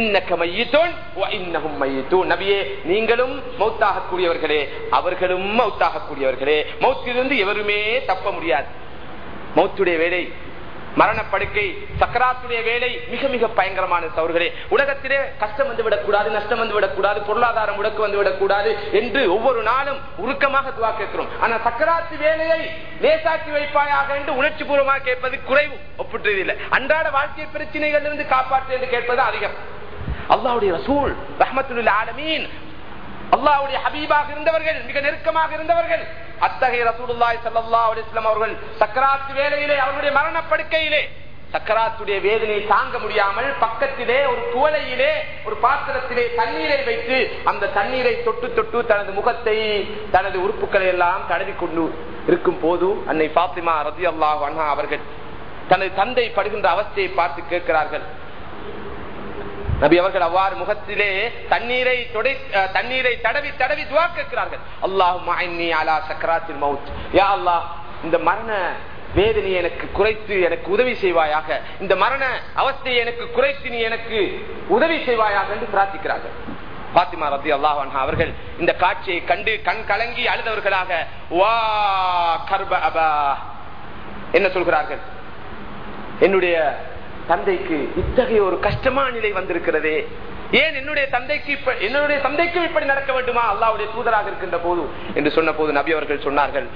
நபியே நீங்களும் மௌத்தாக கூடியவர்களே அவர்களும் மௌத்தாக கூடியவர்களே மௌத்திலிருந்து எவருமே தப்ப முடியாது மௌத்துடைய வேலை மரணப்படுக்கை சக்கராத்துடைய வேலை மிக மிக பயங்கரமான சவர்களே உலகத்திலே கஷ்டம் வந்து விடக்கூடாது நஷ்டம் வந்து விடக்கூடாது பொருளாதாரம் முடக்கு வந்து விடக்கூடாது என்று ஒவ்வொரு நாளும் உருக்கமாக துவா கேட்கிறோம் ஆனா சக்கராத்து வேலையை லேசாக்கி வைப்பாயாக என்று உணர்ச்சி பூர்வமாக கேட்பது குறைவு ஒப்பிட்டது இல்லை அன்றாட வாழ்க்கை பிரச்சனைகள் இருந்து காப்பாற்று என்று கேட்பது அதிகம் அல்லாவுடைய ரசூல் ரஹமத்துல் ஆலமீன் அல்லாவுடைய ஹபீபாக இருந்தவர்கள் மிக நெருக்கமாக இருந்தவர்கள் அத்தகைய ரசூலுல்லாய் சல்லா அலிஸ்லாம் அவர்கள் சக்கராத்து வேலையிலே அவருடைய மரணப்படுக்கையிலே சக்கராத்துடைய வேதனையை தாங்க முடியாமல் பக்கத்திலே ஒரு குவலையிலே ஒரு பாத்திரத்திலே தண்ணீரை வைத்து அந்த தண்ணீரை தொட்டு தொட்டு தனது முகத்தை தனது உறுப்புகளை எல்லாம் தடவி கொண்டு இருக்கும் போது அன்னை பாத்திமா ரதி அல்லாஹ் அண்ணா அவர்கள் தனது தந்தை படுகின்ற அவஸ்தையை பார்த்து கேட்கிறார்கள் நபி அவர்கள் அவ்வாறு முகத்திலே தண்ணீரை தொடை தண்ணீரை தடவி தடவி துவா கேட்கிறார்கள் அல்லாஹ் சக்கராத்தில் மவுத் யா அல்லாஹ் இந்த மரண வேதனை எனக்கு குறைத்து எனக்கு உதவி செய்வாயாக இந்த மரண அவஸ்தையை எனக்கு குறைத்து நீ எனக்கு உதவி செய்வாயாக என்று பிரார்த்திக்கிறார்கள் பாத்திமா ரத்தி அல்லாஹ் அவர்கள் இந்த காட்சியை கண்டு கண் கலங்கி அழுதவர்களாக வா கர்ப அபா என்ன சொல்கிறார்கள் என்னுடைய தந்தைக்கு இத்தகைய ஒரு கஷ்டமான நிலை வந்திருக்கிறதே ஏன் என்னுடைய தந்தைக்கு என்னுடைய தந்தைக்கும் இப்படி நடக்க வேண்டுமா அல்லாவுடைய தூதராக இருக்கின்ற போது என்று சொன்ன போது நபி அவர்கள் சொன்னார்கள்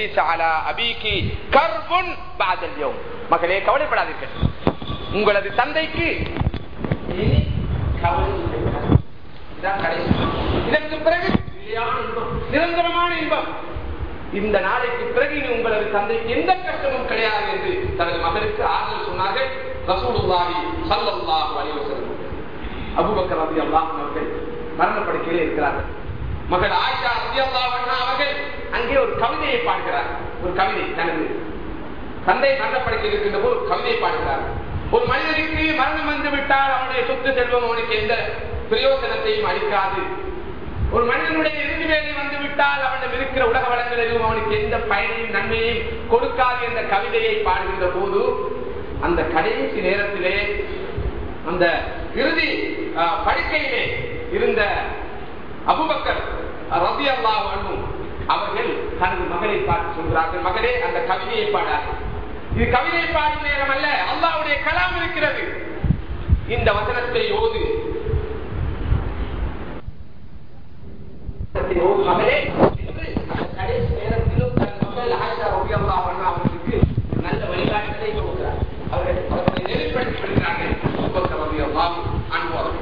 மகளே கவலைப்படாதீர்கள் உங்களது தந்தைக்கு இதற்கு பிறகு நிரந்தரமான இன்பம் இந்த நாளைக்கு பிறகு உங்களது தந்தைக்கு எந்த கஷ்டமும் கிடையாது என்று தனது மகனுக்கு ஆறுதல் சொன்னார்கள் ரசூலுல்லாஹி ஸல்லல்லாஹு அலைஹி வஸல்லம் அபூபக்கர் ரலியல்லாஹு அவர்கள் மரணப்படுக்கையில் இருக்கிறார்கள் மகள் ஆயிஷா ரலியல்லாஹு அன்ஹா அவர்கள் அங்கே ஒரு கவிதையை பாடுகிறார் ஒரு கவிதை தனது தந்தை மரணப்படுத்தி இருக்கின்ற போது ஒரு கவிதை பாடுகிறார் ஒரு மனிதனுக்கு மரணம் வந்து விட்டால் அவனுடைய சொத்து செல்வம் அவனுக்கு எந்த பிரயோஜனத்தையும் அளிக்காது ஒரு மனிதனுடைய இறுதி வேலை வந்து விட்டால் அவனிடம் இருக்கிற உலக வளங்கள் எதுவும் அவனுக்கு எந்த பயனையும் நன்மையையும் கொடுக்காது என்ற கவிதையை பாடுகின்ற போது அந்த கடைசி நேரத்திலே அந்த இறுதி ஆஹ், படுக்கையிலே இருந்த அபுபக்கர் ரபி அல்லாஹ் அவர்கள் தனது மகளை பார்த்து சொல்கிறார்கள் மகளே அந்த கவிதையை பாடாது இது கவிதை பாடும் நேரம் அல்ல அல்லாவுடைய கலாம் இருக்கிறது இந்த வசனத்தை ஓது வசனத்தை ஓது மகளே என்று அந்த கடைசி நேரத்திலும் தன் மகள் ஆயிஷா ரலியல்லாஹு அன்ஹா அவர்களுக்கு நல்ல வழிகாட்டுதலை கொடுக்கிறார் அவர்கள் அவர்களை நெறிப்படுத்தி விடுகிறார்கள் அபூபக்கர் ரலியல்லாஹு அன்ஹு அவர்கள்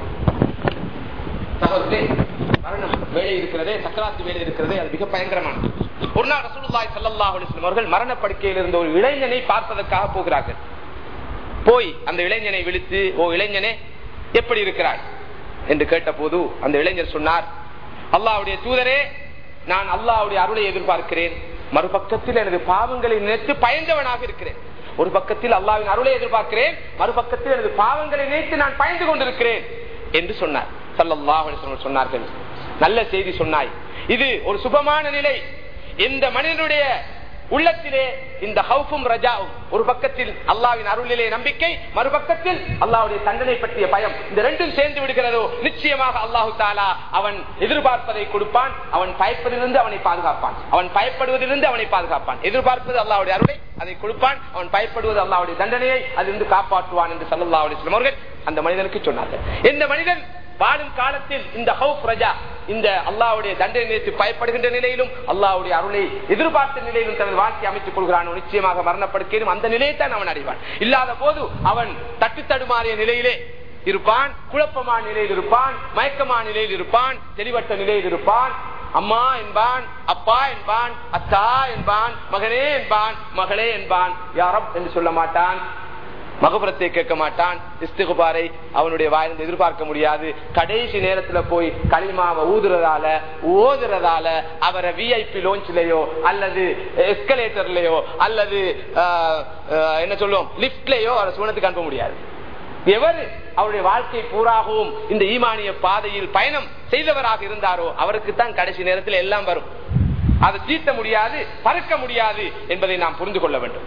சகோதரே மரணம் வேலை இருக்கிறதே சக்கராத்து வேலை இருக்கிறதே அது மிக பயங்கரமானது ஒரு நாள் ரசூலுல்லாஹி ஸல்லல்லாஹு அலைஹி வஸல்லம் அவர்கள் மரண படுக்கையில் இருந்த ஒரு இளைஞனை பார்ப்பதற்காக போகிறார்கள் போய் அந்த இளைஞனை விழித்து ஓ இளைஞனே எப்படி இருக்கிறாய் என்று கேட்டபோது அந்த இளைஞர் சொன்னார் அல்லாஹ்வுடைய தூதரே நான் அல்லாஹ்வுடைய அருளை எதிர்பார்க்கிறேன் மறுபக்கத்தில் எனது பாவங்களை நினைத்து பயந்தவனாக இருக்கிறேன் ஒரு பக்கத்தில் அல்லாஹ்வின் அருளை எதிர்பார்க்கிறேன் மறுபக்கத்தில் எனது பாவங்களை நினைத்து நான் பயந்து கொண்டிருக்கிறேன் என்று சொன்னார் ஸல்லல்லாஹு அலைஹி வஸல்லம் சொன்னார்கள் நல்ல செய்தி சொன்னாய் இது ஒரு சுபமான நிலை இந்த மனிதனுடைய உள்ளத்திலே இந்த ஹவுஃபும் ரஜாவும் ஒரு பக்கத்தில் அல்லாவின் அருளிலே நம்பிக்கை மறுபக்கத்தில் அல்லாவுடைய தண்டனை பற்றிய பயம் இந்த ரெண்டும் சேர்ந்து விடுகிறதோ நிச்சயமாக அல்லாஹு தாலா அவன் எதிர்பார்ப்பதை கொடுப்பான் அவன் பயப்பதிலிருந்து அவனை பாதுகாப்பான் அவன் பயப்படுவதிலிருந்து அவனை பாதுகாப்பான் எதிர்பார்ப்பது அல்லாவுடைய அருளை அதை கொடுப்பான் அவன் பயப்படுவது அல்லாவுடைய தண்டனையை அதிலிருந்து காப்பாற்றுவான் என்று சல்லா அலிஸ்லாம் அவர்கள் அந்த மனிதனுக்கு சொன்னார்கள் இந்த மனிதன் வாழும் காலத்தில் இந்த ஹவுப் ரஜா இந்த அல்லாவுடைய தண்டனை நினைத்து பயப்படுகின்ற நிலையிலும் அல்லாவுடைய அருளை எதிர்பார்த்த நிலையிலும் தனது வாழ்க்கை அமைத்துக் கொள்கிறானோ நிச்சயமாக மரணப்படுக்கையிலும் அந்த நிலையை தான் அவன் அடைவான் இல்லாத போது அவன் தட்டு தடுமாறிய நிலையிலே இருப்பான் குழப்பமான நிலையில் இருப்பான் மயக்கமான நிலையில் இருப்பான் தெளிவற்ற நிலையில் இருப்பான் அம்மா என்பான் அப்பா என்பான் அத்தா என்பான் மகனே என்பான் மகளே என்பான் யாரம் என்று சொல்ல மாட்டான் மகபுரத்தை கேட்க மாட்டான் இஸ்திகுபாரை அவனுடைய வாயிலிருந்து எதிர்பார்க்க முடியாது கடைசி நேரத்துல போய் களிமாவை ஊதுறதால ஓதுறதால அவரை விஐபி லோஞ்சிலேயோ அல்லது எஸ்கலேட்டர்லயோ அல்லது ஆஹ், ஆஹ், என்ன சொல்லுவோம் லிப்ட்லயோ அவரை சுவனத்துக்கு அனுப்ப முடியாது எவர் அவருடைய வாழ்க்கை பூராகவும் இந்த ஈமானிய பாதையில் பயணம் செய்தவராக இருந்தாரோ அவருக்கு தான் கடைசி நேரத்தில் எல்லாம் வரும் அதை தீர்த்த முடியாது பறக்க முடியாது என்பதை நாம் புரிந்து கொள்ள வேண்டும்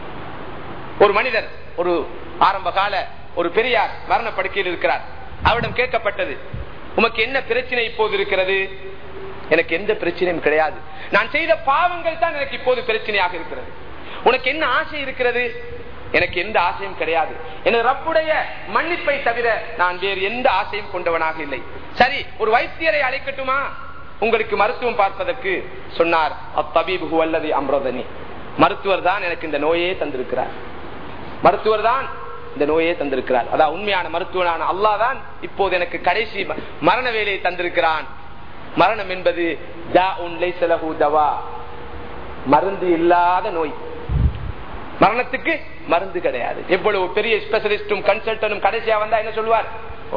ஒரு மனிதர் ஒரு ஆரம்ப கால ஒரு பெரியார் மரண படுக்கையில் இருக்கிறார் அவரிடம் கேட்கப்பட்டது உமக்கு என்ன பிரச்சனை இப்போது இருக்கிறது எனக்கு எந்த பிரச்சனையும் கிடையாது நான் செய்த பாவங்கள் தான் எனக்கு இப்போது பிரச்சனையாக இருக்கிறது உனக்கு என்ன ஆசை இருக்கிறது எனக்கு எந்த ஆசையும் கிடையாது எனது ரப்புடைய மன்னிப்பை தவிர நான் வேறு எந்த ஆசையும் கொண்டவனாக இல்லை சரி ஒரு வைத்தியரை அழைக்கட்டுமா உங்களுக்கு மருத்துவம் பார்ப்பதற்கு சொன்னார் அத்தபீபு அல்லது அம்ரதனி மருத்துவர் தான் எனக்கு இந்த நோயே தந்திருக்கிறார் மருத்துவர் தான் இந்த நோயே தந்திருக்கிறார் அதான் உண்மையான மருத்துவனான அல்லாஹ் தான் இப்போது எனக்கு கடைசி ம- மரண வேலையை தந்திருக்கிறான் மரணம் என்பது தாஉன் லைஸ லஹு தவா. மருந்து இல்லாத நோய் மரணத்துக்கு மருந்து கிடையாது எவ்வளவு பெரிய ஸ்பெஷலிஸ்டும் கன்சல்டனும் கடைசியா வந்தா என்ன சொல்லுவார் ஓ.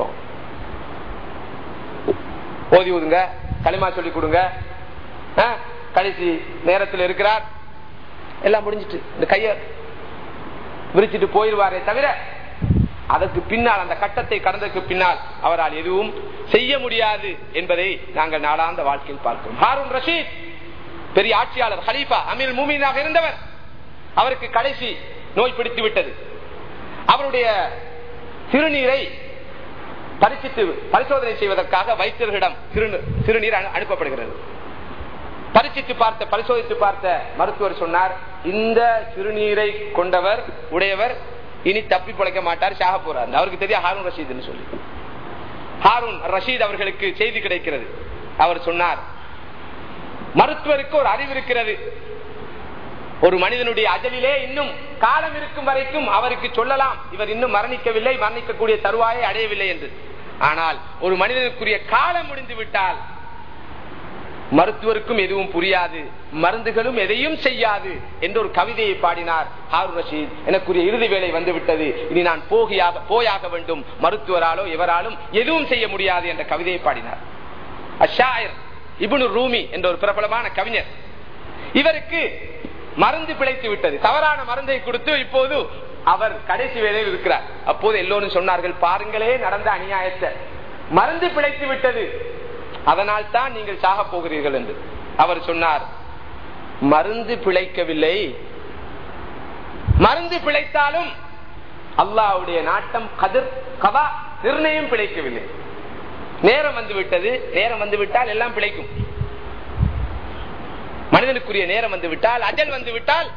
ஓதி ஊதுங்க களிமா சொல்லி கொடுங்க ஆ, கடைசி நேரத்தில் இருக்கிறார் எல்லாம் முடிஞ்சிட்டு இந்த கைய விரிச்சிட்டு போயிடுவாரே தவிர அதற்கு பின்னால் அந்த கட்டத்தை கடந்ததுக்கு பின்னால் அவரால் எதுவும் செய்ய முடியாது என்பதை நாங்கள் நாளாந்த வாழ்க்கையில் பார்க்கிறோம் ஹாரூன் ரஷீத் பெரிய ஆட்சியாளர் ஹலீஃபா அமீர் மூமீனாக இருந்தவர் அவருக்கு கடைசி நோய் பிடித்து விட்டது அவருடைய சிறுநீரை பரிசித்து பரிசோதனை செய்வதற்காக வைத்தியர்களிடம் சிறுநீ- சிறுநீர் அனு- அனுப்பப்படுகிறது பரிசித்து பார்த்த பரிசோதித்து பார்த்த மருத்துவர் சொன்னார் இந்த சிறுநீரை கொண்டவர் உடையவர் இனி தப்பி பிழைக்க மாட்டார் சாக போறார் அவருக்கு தெரியும் ஹாரூன் ரஷீத் சொல்லி ஹாரூன் ரஷீத் அவர்களுக்கு செய்தி கிடைக்கிறது அவர் சொன்னார் மருத்துவருக்கு ஒரு அறிவு இருக்கிறது ஒரு மனிதனுடைய அஜலிலே இன்னும் காலம் இருக்கும் வரைக்கும் அவருக்கு சொல்லலாம் இவர் இன்னும் மரணிக்கவில்லை மரணிக்கக்கூடிய தருவாயை அடையவில்லை என்று ஆனால் ஒரு மனிதனுக்குரிய காலம் முடிந்து விட்டால் மருத்துவருக்கும் எதுவும் புரியாது மருந்துகளும் எதையும் செய்யாது என்று ஒரு கவிதையை பாடினார் ஹாரூன் ரஷீத் எனக்குரிய இறுதி வேலை வந்து விட்டது இனி நான் போகியாக போயாக வேண்டும் மருத்துவராலோ எவராலும் எதுவும் செய்ய முடியாது என்ற கவிதையை பாடினார் அஷாயர் இபுனு ரூமி என்ற ஒரு பிரபலமான கவிஞர் இவருக்கு மருந்து பிழைத்து விட்டது தவறான மருந்தை கொடுத்து இப்போது அவர் கடைசி வேலையில் இருக்கிறார் அப்போது எல்லோரும் சொன்னார்கள் பாருங்களே நடந்த அநியாயத்தை மருந்து பிழைத்து விட்டது அதனால் தான் நீங்கள் சாக போகிறீர்கள் என்று அவர் சொன்னார் மருந்து பிழைக்கவில்லை மருந்து பிழைத்தாலும் அல்லாவுடைய நாட்டம் கதிர் கதா நிர்ணயம் பிழைக்கவில்லை நேரம் வந்து விட்டது நேரம் வந்து விட்டால் எல்லாம் பிழைக்கும் மனிதனுக்குரிய நேரம் வந்து விட்டால் அஜல் வந்து விட்டால்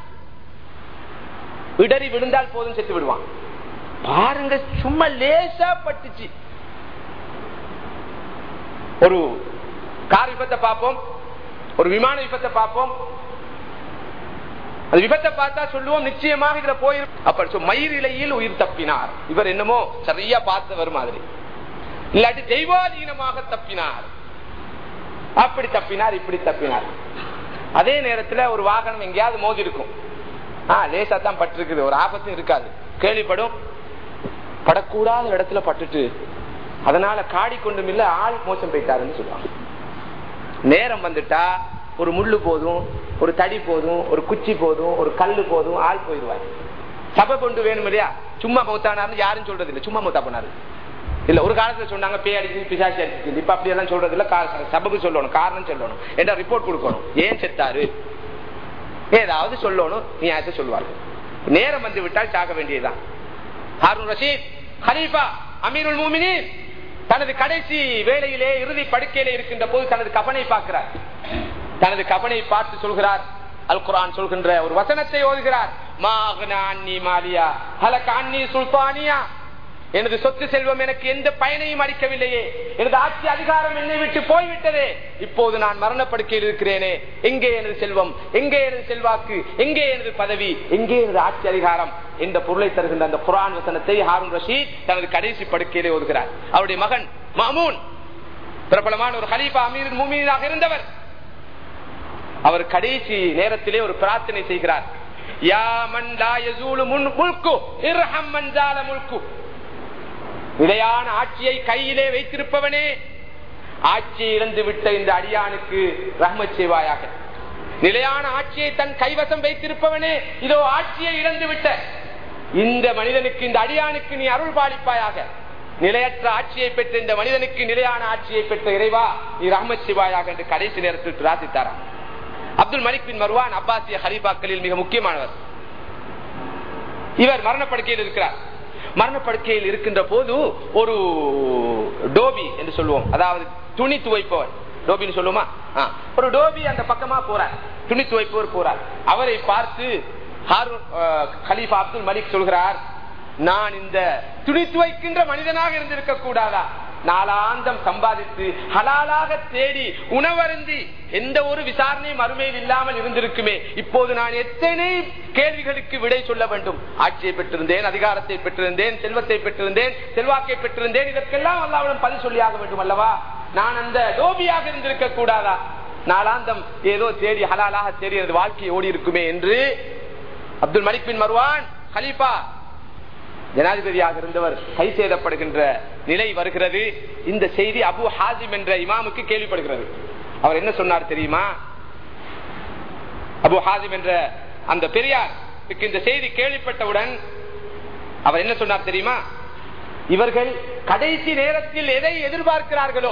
இடறி விழுந்தால் போதும் செத்து விடுவான் பாருங்க சும்மா லேசா பட்டுச்சு ஒரு கார் விபத்தை பார்ப்போம் ஒரு விமான விபத்தை பார்ப்போம் அது விபத்தை பார்த்தா சொல்லுவோம் நிச்சயமாக இதுல போயிரு அப்ப மயிரிலையில் உயிர் தப்பினார் இவர் என்னமோ சரியா பார்த்தவர் மாதிரி இல்லாட்டி தெய்வாதீனமாக தப்பினார் அப்படி தப்பினார் இப்படி தப்பினார் அதே நேரத்துல ஒரு வாகனம் எங்கேயாவது மோதி இருக்கும் ஆஹ் லேசா தான் பட்டிருக்குது ஒரு ஆபத்தும் இருக்காது கேள்விப்படும் படக்கூடாத இடத்துல பட்டுட்டு அதனால காடி கொண்டும் இல்ல ஆள் மோசம் போயிட்டாருன்னு சொல்லுவாங்க நேரம் வந்துட்டா ஒரு முள்ளு போதும் ஒரு தடி போதும் ஒரு குச்சி போதும் ஒரு கல்லு போதும் ஆள் போயிடுவார் சபை கொண்டு வேணும் இல்லையா சும்மா மௌத்தானாரு யாரும் சொல்றது இல்லை சும்மா மௌத்தா பண்ணாரு இல்ல ஒரு காலத்துல சொன்னாங்க பேய் அடிச்சு பிசாசி அடிச்சு இப்ப அப்படி எல்லாம் சொல்றது இல்ல சபபு சொல்லணும் காரணம் சொல்லணும் என்ற ரிப்போர்ட் கொடுக்கணும் ஏன் செத்தாரு ஏதாவது சொல்லணும் நியாயத்தை சொல்லுவார்கள் நேரம் வந்து விட்டால் சாக வேண்டியதுதான் ஹாரூன் ரஷீத் ஹலீஃபா அமீருல் மூமினின் தனது கடைசி வேளையிலே இறுதி படுக்கையிலே இருக்கின்ற போது தனது கபனை பார்க்கிறார் தனது கபனை பார்த்து சொல்கிறார் அல் குரான் சொல்கின்ற ஒரு வசனத்தை ஓதுகிறார் மாலியா ஹலக் அன்னி சுல்தானியா எனது சொத்து செல்வம் எனக்கு எந்த பயனையும் அளிக்கவில்லையே எனது ஆட்சி அதிகாரம் என்னை விட்டு போய்விட்டதே இப்போது நான் மரணப்படுக்கையில் இருக்கிறேனே எங்கே எனது செல்வம் எங்கே எனது செல்வாக்கு எங்கே எனது பதவி எங்கே எனது ஆட்சி அதிகாரம் என்ற பொருளை தருகின்ற அந்த குரான் வசனத்தை ஹாரூன் ரஷீத் தனது கடைசி படுக்கையிலே ஓதுகிறார் அவருடைய மகன் மாமூன் பிரபலமான ஒரு ஹலீஃபா அமீர் மூமீனாக இருந்தவர் அவர் கடைசி நேரத்திலே ஒரு பிரார்த்தனை செய்கிறார் யா மன் லா யசூலு முன் முல்கு இர்ஹம் மன் ஜால முல்கு நிலையான ஆட்சியை கையிலே வைத்திருப்பவனே ஆட்சியை இழந்து விட்ட இந்த அடியானுக்கு ரஹ்மத் செய்வாயாக நிலையான ஆட்சியை தன் கைவசம் வைத்திருப்பவனே இதோ ஆட்சியை இழந்து விட்ட இந்த மனிதனுக்கு இந்த அடியானுக்கு நீ அருள் பாலிப்பாயாக நிலையற்ற ஆட்சியை பெற்ற இந்த மனிதனுக்கு நிலையான ஆட்சியை பெற்ற இறைவா நீ ரஹ்மத் சிவாயாக என்று கடைசி நேரத்தில் பிரார்த்தித்தாராம் அப்துல் மலிக் பின் மர்வான் அப்பாசிய ஹலீபாக்களில் மிக முக்கியமானவர் இவர் மரணப்படுக்கையில் இருக்கிறார் மரணப்படுக்கையில் இருக்கின்ற போது ஒரு டோபி என்று சொல்லுவோம் அதாவது துணி துவைப்பவர் டோபின்னு சொல்லுவோமா ஒரு டோபி அந்த பக்கமா போறார் துணி துவைப்பவர் போறார் அவரை பார்த்து ஹலீஃபா அப்துல் மலிக் சொல்கிறார் நான் இந்த துணி துவைக்கின்ற மனிதனாக இருந்திருக்க கூடாதா நாளாந்தம் சம்பாதித்து ஹலாலாக தேடி உணவருந்தி எந்த ஒரு விசாரணையும் அருமையில் இல்லாமல் இருந்திருக்குமே இப்போது நான் எத்தனை கேள்விகளுக்கு விடை சொல்ல வேண்டும் ஆட்சியை பெற்றிருந்தேன் அதிகாரத்தை பெற்றிருந்தேன் செல்வத்தை பெற்றிருந்தேன் செல்வாக்கை பெற்றிருந்தேன் இதற்கெல்லாம் அல்லாவிடம் பதில் சொல்லியாக வேண்டும் அல்லவா நான் அந்த டோபியாக இருந்திருக்க கூடாதா நாளாந்தம் ஏதோ தேடி ஹலாலாக தேடி எனது வாழ்க்கையை ஓடி இருக்குமே என்று அப்துல் மலிக் பின் மர்வான் ஹலீஃபா ஜனாதிபதியாக இருந்தவர் கை செய்தப்படுகின்ற நிலை வருகிறது இந்த செய்தி அபு ஹாசிம் என்ற இமாமுக்கு கேள்விப்படுகிறது அவர் என்ன சொன்னார் தெரியுமா அபு ஹாசிம் என்ற அந்த பெரியார் இந்த செய்தி கேள்விப்பட்டவுடன் அவர் என்ன சொன்னார் தெரியுமா இவர்கள் கடைசி நேரத்தில் எதை எதிர்பார்க்கிறார்களோ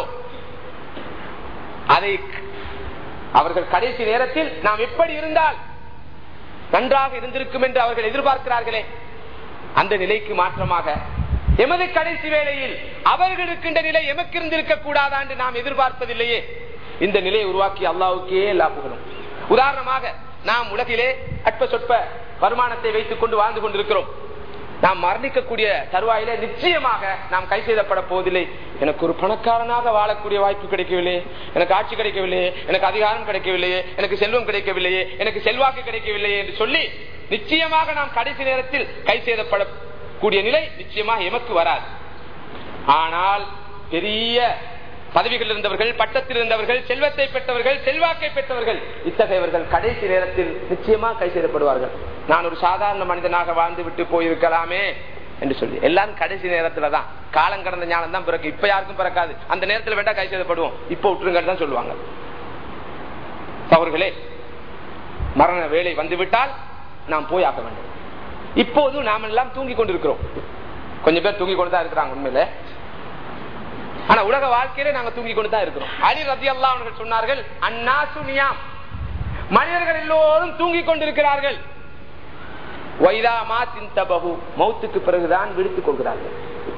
அதை அவர்கள் கடைசி நேரத்தில் நாம் எப்படி இருந்தால் நன்றாக இருந்திருக்கும் என்று அவர்கள் எதிர்பார்க்கிறார்களே அந்த நிலைக்கு மாற்றமாக எமது கடைசி வேளையில் அவர்கள் இருக்கின்ற நிலை எமக்கு இருந்திருக்க கூடாதா என்று நாம் எதிர்பார்ப்பதில்லையே இந்த நிலையை உருவாக்கி அல்லாவுக்கே எல்லா புகழும் உதாரணமாக நாம் உலகிலே அற்ப சொற்ப வருமானத்தை வைத்துக் கொண்டு வாழ்ந்து கொண்டிருக்கிறோம் நாம் மரணிக்கக்கூடிய தருவாயில நிச்சயமாக நாம் கை செய்தப்பட போவதில்லை எனக்கு ஒரு பணக்காரனாக வாழக்கூடிய வாய்ப்பு கிடைக்கவில்லையே எனக்கு ஆட்சி கிடைக்கவில்லையே எனக்கு அதிகாரம் கிடைக்கவில்லையே எனக்கு செல்வம் கிடைக்கவில்லையே எனக்கு செல்வாக்கு கிடைக்கவில்லையே என்று சொல்லி நிச்சயமாக நாம் கடைசி நேரத்தில் கை செய்தப்படக்கூடிய நிலை நிச்சயமாக எமக்கு வராது ஆனால் பெரிய பதவிகள் இருந்தவர்கள் பட்டத்தில் இருந்தவர்கள் செல்வத்தை பெற்றவர்கள் செல்வாக்கை பெற்றவர்கள் இத்தகையவர்கள் கடைசி நேரத்தில் நிச்சயமாக கை செய்யப்படுவார்கள் நான் ஒரு சாதாரண மனிதனாக வாழ்ந்து விட்டு போயிருக்கலாமே என்று சொல்லி எல்லாரும் கடைசி நேரத்துல தான் காலம் கடந்த ஞானம் தான் பிறகு இப்ப யாருக்கும் பிறக்காது அந்த நேரத்தில் வேண்டாம் கை செய்யப்படுவோம் இப்ப விட்டுருங்க தான் சொல்லுவாங்க அவர்களே மரண வேலை வந்துவிட்டால் நாம் போய் ஆக்க வேண்டும் இப்போது நாம் எல்லாம் தூங்கி கொண்டிருக்கிறோம் கொஞ்சம் பேர் தூங்கி கொண்டு தான் இருக்கிறாங்க உண்மையில ஆனா உலக வாழ்க்கையில நாங்க தூங்கி கொண்டு தான் இருக்கிறோம் அலி ரதி அல்லா அவர்கள் சொன்னார்கள் அண்ணா சுனியாம் மனிதர்கள் எல்லோரும் தூங்கிக் கொண்டிருக்கிறார்கள் வைதா மா சிந்தபகு மௌத்துக்கு பிறகுதான் விடுத்துக் கொள்கிறார்கள்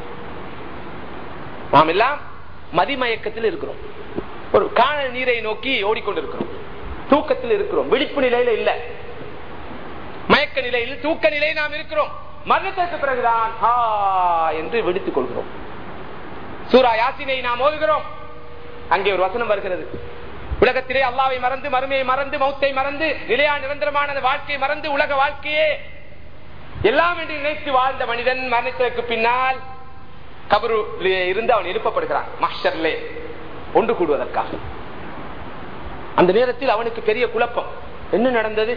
நாம் எல்லாம் மதிமயக்கத்தில் இருக்கிறோம் ஒரு காணல் நீரை நோக்கி ஓடிக்கொண்டிருக்கிறோம் தூக்கத்தில் இருக்கிறோம் விழிப்பு நிலையில இல்ல மயக்க நிலையில் தூக்க நிலையில் நாம் இருக்கிறோம் மரணத்திற்கு பிறகுதான் ஹா என்று விடுத்துக் கொள்கிறோம் சூரா யாசினை நாம் ஓதுகிறோம் அங்கே ஒரு வசனம் வருகிறது உலகத்திலே அல்லாவை மறந்து மறுமையை மறந்து மௌத்தை மறந்து நிலையா நிரந்தரமான வாழ்க்கை மறந்து உலக வாழ்க்கையே எல்லாம் என்று நினைத்து வாழ்ந்த மனிதன் மரணத்திற்கு பின்னால் கபருலே இருந்து அவன் எழுப்பப்படுகிறான் மாஸ்டர்லே ஒன்று கூடுவதற்காக அந்த நேரத்தில் அவனுக்கு பெரிய குழப்பம் என்ன நடந்தது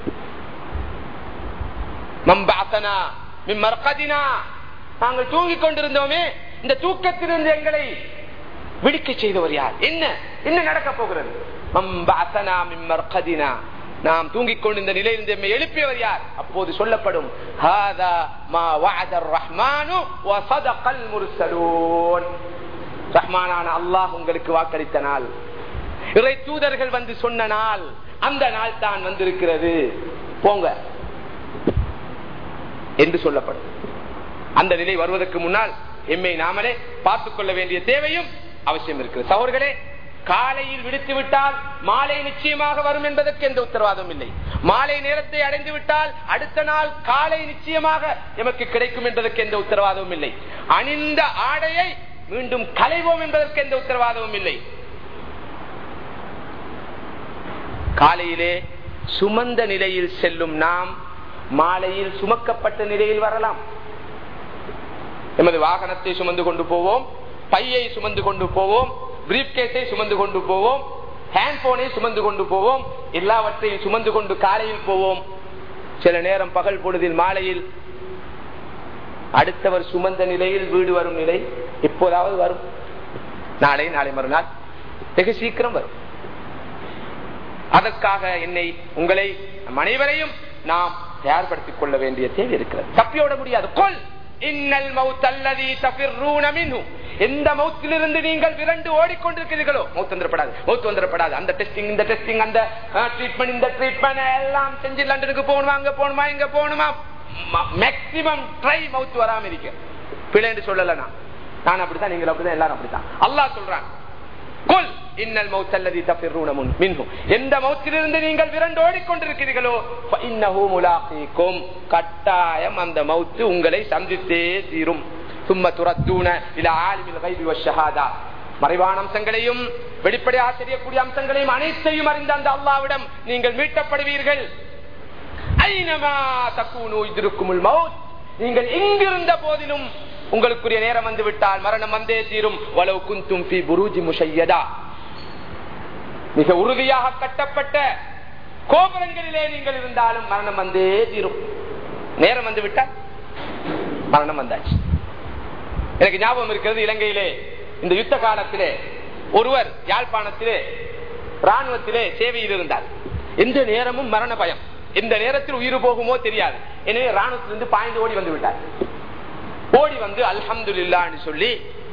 மம்பாசனா மிம்மர்கதினா நாங்கள் தூங்கிக் கொண்டிருந்தோமே இந்த தூக்கத்திலிருந்து எங்களை விடுக்க செய்தவர் யார் என்ன என்ன நடக்க போகிறது மம்பாசனா மிம்மர்கதினா நாம் தூங்கிக் கொண்டிருந்த நிலையிலிருந்து எம்மை எழுப்பியவர் யார் அப்போது சொல்லப்படும் ஹாதா மா வஅதர் ரஹ்மானு வ ஸதகல் முர்ஸலூன் ரஹ்மானான அல்லாஹ் உங்களுக்கு வாக்களித்த நாள் இறை தூதர்கள் வந்து சொன்ன நாள் அந்த நாள் தான் வந்திருக்கிறது போங்க என்று சொல்லப்படும் அந்த நிலை வருவதற்கு முன்னால் எம்மை நாமளே பார்த்துக் கொள்ள வேண்டிய தேவையும் அவசியம் இருக்கிறது சகோர்களே காலையில் விடுத்து விட்டால் மாலை நிச்சயமாக வரும் என்பதற்கு எந்த உத்தரவாதம் இல்லை மாலை நேரத்தை அடைந்து விட்டால் அடுத்த நாள் காலை நிச்சயமாக எமக்கு கிடைக்கும் என்பதற்கு எந்த உத்தரவாதமும் இல்லை அணிந்த ஆடையை மீண்டும் களைவோம் என்பதற்கு எந்த உத்தரவாதமும் இல்லை காலையிலே சுமந்த நிலையில் செல்லும் நாம் மாலையில் சுமக்கப்பட்ட நிலையில் வரலாம் எமது வாகனத்தை சுமந்து கொண்டு போவோம் பையை சுமந்து கொண்டு போவோம் பிரீப் கேஸை சுமந்து கொண்டு போவோம் ஹேண்ட்போனை சுமந்து கொண்டு போவோம் எல்லாவற்றையும் சுமந்து கொண்டு காலையில் போவோம் சில நேரம் பகல் பொழுதில் மாலையில் அடுத்தவர் சுமந்த நிலையில் வீடு வரும் நிலை இப்போதாவது வரும் நாளை நாளை மறுநாள் வெகு சீக்கிரம் வரும் அதற்காக என்னை உங்களை நம் அனைவரையும் நாம் தயார்படுத்திக் கொள்ள வேண்டிய தேவை இருக்கிறது தப்பியோட முடியாது கொல் இன்னல் மௌத்தல்லதி தஃபிர்ரூன மின்ஹு எந்த மௌத்திலிருந்து நீங்கள் விரண்டு ஓடிக்கொண்டிருக்கிறீர்களோ மௌத் வந்துடப்படாது மௌத் வந்துடப்படாது அந்த டெஸ்டிங் இந்த டெஸ்டிங் அந்த ட்ரீட்மெண்ட் இந்த ட்ரீட்மெண்ட் எல்லாம் செஞ்சு லண்டனுக்கு போகணுமா அங்க போகணுமா இங்க போகணுமா மேக்சிமம் ட்ரை மவுத் வராம இருக்க பிழை என்று சொல்லல நான் நான் அப்படித்தான் நீங்கள் அப்படித்தான் எல்லாரும் அப்படித்தான் அல்லாஹ் சொல்றான் கொல் இன்னல் மௌத்தல்லதி தஃபிர்ரூன மின்ஹு எந்த மௌத்திலிருந்து நீங்கள் விரண்டு ஓடிக்கொண்டிருக்கிறீர்களோ ஃபஇன்னஹு முலாகீக்கும் கட்டாயம் அந்த மௌத்து உங்களை சந்தித்தே தீரும் சும்ம துரத்தூன இல ஆலிமில் கைபி வஷஹாதா மறைவான அம்சங்களையும் வெளிப்படையாக தெரியக்கூடிய அம்சங்களையும் அனைத்தையும் அறிந்த அந்த அல்லாவிடம் நீங்கள் மீட்டப்படுவீர்கள் ஐனமா தக்கூனு இதற்குமுள் மவுத் நீங்கள் எங்கிருந்த போதிலும் உங்களுக்குரிய நேரம் வந்து விட்டால் மரணம் வந்தே தீரும் வலவு குந்தும் பி புரூஜி முஷையதா மிக உறுதியாக கட்டப்பட்ட கோபுரங்களிலே நீங்கள் இருந்தாலும் மரணம் வந்தே தீரும் நேரம் வந்து விட்டால் மரணம் வந்தாச்சு எனக்கு ஞாபகம் இருக்கிறது இலங்கையிலே இந்த யுத்த காலத்திலே ஒருவர் யாழ்ப்பாணத்திலே ராணுவத்திலே சேவையில் இருந்தார் எந்த நேரமும் மரண பயம் எந்த நேரத்தில் உயிர் போகுமோ தெரியாது எனவே ராணுவத்திலிருந்து பாய்ந்து ஓடி வந்து விட்டார் ஓடி வந்து அல்ஹம்துல்லான்னு சொல்லி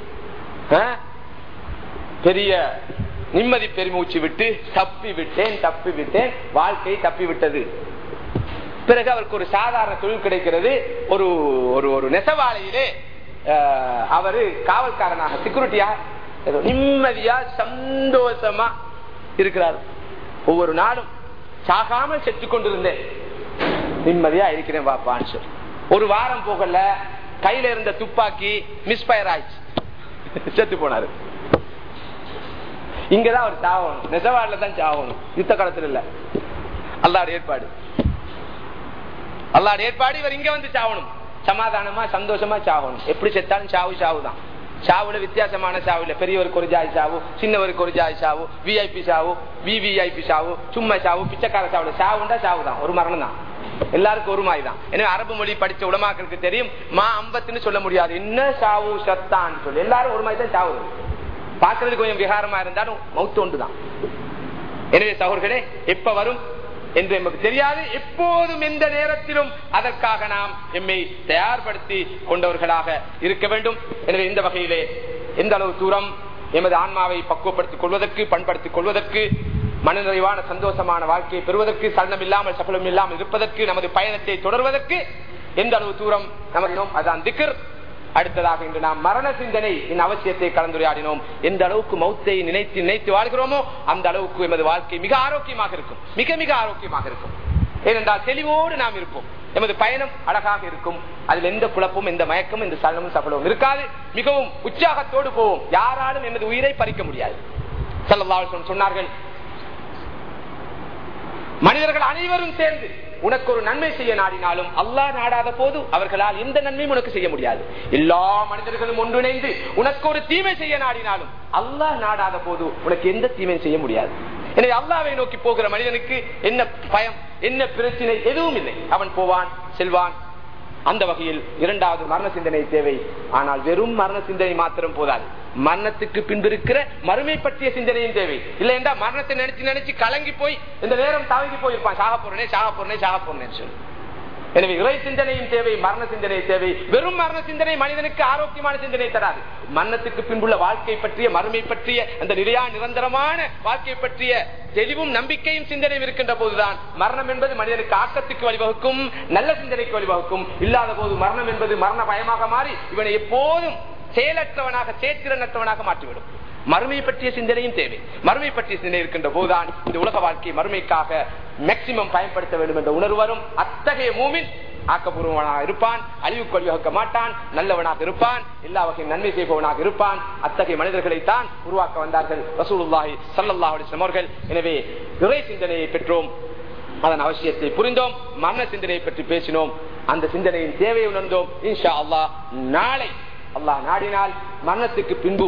பெரிய நிம்மதி பெருமூச்சு விட்டு தப்பி விட்டேன் தப்பி விட்டேன் வாழ்க்கை தப்பி விட்டது பிறகு அவருக்கு ஒரு சாதாரண தொழில் கிடைக்கிறது ஒரு ஒரு ஒரு நெசவாலையிலே அவரு காவல்காரனாக செக்யூரிட்டியா நிம்மதியா சந்தோஷமா இருக்கிறார் ஒவ்வொரு நாளும் சாகாமல் செத்து கொண்டிருந்தேன் நிம்மதியா இருக்கிறேன் பாப்பான்னு சொல்லி ஒரு வாரம் போகல கையில இருந்த துப்பாக்கி மிஸ்பயர் ஆயிடுச்சு செத்து போனாரு இங்கதான் அவர் சாகணும் நெசவாடுல தான் சாகணும் யுத்த காலத்துல இல்ல அல்லாட ஏற்பாடு அல்லாட ஏற்பாடு இவர் இங்க வந்து சாகணும் சமாதானமா சந்தோஷமா சாகணும் எப்படி செத்தாலும் சாவு சாவு தான் சாவுல வித்தியாசமான சாவு இல்ல பெரியவருக்கு ஒரு ஜாய் சாவு சின்னவருக்கு ஒரு ஜாய் சாவு விஐபி சாவு விவிஐபி சாவு சும்மா சாவு பிச்சைக்கார சாவு சாவுண்டா சாவு தான் ஒரு மரணம் தான் எல்லாருக்கும் ஒரு மாதிரி தான் எனவே அரபு மொழி படிச்ச உலமாக்களுக்கு தெரியும் மா அம்பத்துன்னு சொல்ல முடியாது என்ன சாவு சத்தான்னு சொல்லி எல்லாரும் ஒரு மாதிரி தான் சாவு பாக்குறதுக்கு கொஞ்சம் விகாரமா இருந்தாலும் மவுத்து ஒன்று தான் எனவே சகோர்களே எப்ப வரும் என்று நமக்கு தெரியாது எப்போதும் எந்த நேரத்திலும் அதற்காக நாம் எம்மை தயார்படுத்தி கொண்டவர்களாக இருக்க வேண்டும் எனவே இந்த வகையிலே எந்த அளவு தூரம் எமது ஆன்மாவை பக்குவப்படுத்திக் கொள்வதற்கு பண்படுத்திக் கொள்வதற்கு மனநிறைவான சந்தோஷமான வாழ்க்கையை பெறுவதற்கு சலனம் இல்லாமல் சபலம் இல்லாமல் இருப்பதற்கு நமது பயணத்தை தொடர்வதற்கு எந்த அளவு தூரம் நமக்கு அதான் திக்கர் அடுத்ததாக இன்று நாம் மரண சிந்தனை இந்த அவசியத்தை கலந்துரையாடினோம் எந்த அளவுக்கு மௌத்தை நினைத்து நினைத்து வாழ்கிறோமோ அந்த அளவுக்கு எமது வாழ்க்கை மிக ஆரோக்கியமாக இருக்கும் மிக மிக ஆரோக்கியமாக இருக்கும் ஏனென்றால் தெளிவோடு நாம் இருப்போம் எமது பயணம் அழகாக இருக்கும் அதில் எந்த குழப்பமும் எந்த மயக்கமும் எந்த சலனமும் சபலமும் இருக்காது மிகவும் உற்சாகத்தோடு போவோம் யாராலும் எமது உயிரை பறிக்க முடியாது சல்லல்லாஹு சொன்னார்கள் மனிதர்கள் அனைவரும் சேர்ந்து உனக்கு ஒரு நன்மை செய்ய நாடினாலும் அல்லாஹ் நாடாத போது அவர்களால் எந்த நன்மையும் உனக்கு செய்ய முடியாது எல்லா மனிதர்களும் ஒன்றிணைந்து உனக்கு ஒரு தீமை செய்ய நாடினாலும் அல்லாஹ் நாடாத போது உனக்கு எந்த தீமையும் செய்ய முடியாது எனவே அல்லாவை நோக்கி போகிற மனிதனுக்கு என்ன பயம் என்ன பிரச்சனை எதுவும் இல்லை அவன் போவான் செல்வான் அந்த வகையில் இரண்டாவது மரண சிந்தனை தேவை ஆனால் வெறும் மரண சிந்தனை மாத்திரம் போதாது மரணத்துக்கு பின்பு இருக்கிற மறுமை பற்றிய சிந்தனையும் தேவை இல்லை என்றா மரணத்தை நினைச்சு நினைச்சு கலங்கி போய் இந்த நேரம் தவங்கி போயிருப்பான் சாக போறனே சாக போறனே சாக போறேன்னு சொல்லி எனவே இறை சிந்தனையும் தேவை மரண சிந்தனை தேவை வெறும் மரண சிந்தனை மனிதனுக்கு ஆரோக்கியமான சிந்தனை தராது மரணத்துக்கு பின்புள்ள வாழ்க்கை பற்றிய மறுமை பற்றிய அந்த நிலையா நிரந்தரமான வாழ்க்கை பற்றிய தெளிவும் நம்பிக்கையும் சிந்தனையும் இருக்கின்ற போதுதான் மரணம் என்பது மனிதனுக்கு ஆக்கத்துக்கு வழிவகுக்கும் நல்ல சிந்தனைக்கு வழிவகுக்கும் இல்லாத போது மரணம் என்பது மரண பயமாக மாறி இவனை எப்போதும் செயலற்றவனாக சேத்திரனற்றவனாக மாற்றிவிடும் மறுமை பற்றிய சிந்தனையும் தேவை மறுமை பற்றிய சிந்தனை இருக்கின்ற போதுதான் இந்த உலக வாழ்க்கை மறுமைக்காக மேக்சிமம் பயன்படுத்த வேண்டும் என்ற உணர்வு வரும் அத்தகைய மூமின் ஆக்கப்பூர்வனாக இருப்பான் அழிவுக்கு வழிவகுக்க மாட்டான் நல்லவனாக இருப்பான் எல்லா வகையும் நன்மை செய்பவனாக இருப்பான் அத்தகைய மனிதர்களைத்தான் உருவாக்க வந்தார்கள் ரசூலுல்லாஹி சல்லல்லாஹு அலைஹி வஸல்லம் அவர்கள் எனவே இறை சிந்தனையை பெற்றோம் அதன் அவசியத்தை புரிந்தோம் மரண சிந்தனையை பற்றி பேசினோம் அந்த சிந்தனையின் தேவையை உணர்ந்தோம் இன்ஷா அல்லாஹ் நாளை அல்லாஹ் நாடினால் மரணத்துக்கு பின்பு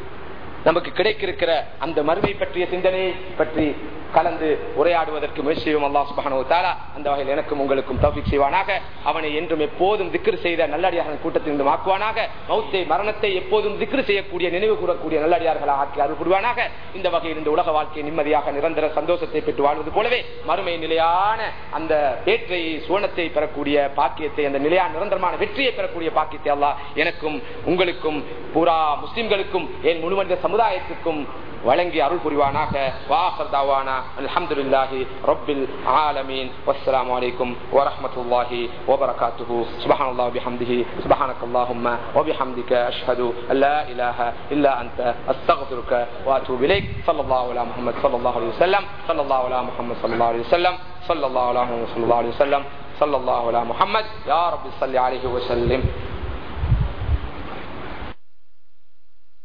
நமக்கு கிடைக்கிருக்கிற அந்த மறுமை பற்றிய சிந்தனையை பற்றி கலந்து உரையாடுவதற்கு முயற்சி செய்வோம் அல்லா சுபஹானு தாலா அந்த வகையில் எனக்கும் உங்களுக்கும் தௌஃபிக் செய்வானாக அவனை என்றும் எப்போதும் திக்ரு செய்த நல்லடியார்கள் கூட்டத்திலிருந்து ஆக்குவானாக மௌத்தை மரணத்தை எப்போதும் திக்ரு செய்யக்கூடிய நினைவு கூறக்கூடிய நல்லடியார்களாக ஆக்கி அருள் புரிவானாக இந்த வகையில் இந்த உலக வாழ்க்கை நிம்மதியாக நிரந்தர சந்தோஷத்தை பெற்று வாழ்வது போலவே மறுமை நிலையான அந்த ஏற்றை சுவனத்தை பெறக்கூடிய பாக்கியத்தை அந்த நிலையான நிரந்தரமான வெற்றியை பெறக்கூடிய பாக்கியத்தை அல்லா எனக்கும் உங்களுக்கும் பூரா முஸ்லிம்களுக்கும் என் முழுமனித சமுதாயத்துக்கும் வழங்கி அருள் புரிவானாக வாஹர் தாவானா அல்ஹம்துலில்லாஹி ரப்பில் ஆலமீன் வஸ்ஸலாமு அலைக்கும் வரஹ்மத்துல்லாஹி வபரகாத்துஹு சுப்ஹானல்லாஹி பிஹம்திஹி சுப்ஹானக்கல்லாஹும்ம வபிஹம்திக அஷ்ஹது அல்லா இலாஹ இல்லா அன்த அஸ்தக்ஃபிருக வஅத்தூபு இலைக் ஸல்லல்லாஹு அலா முஹம்மத் ஸல்லல்லாஹு அலைஹி வஸல்லம் ஸல்லல்லாஹு அலா முஹம்மத் ஸல்லல்லாஹு அலைஹி வஸல்லம் ஸல்லல்லாஹு அலா முஹம்மத் ஸல்லல்லாஹு அலைஹி வஸல்லம் صلى الله على محمد يا رب صل عليه وسلم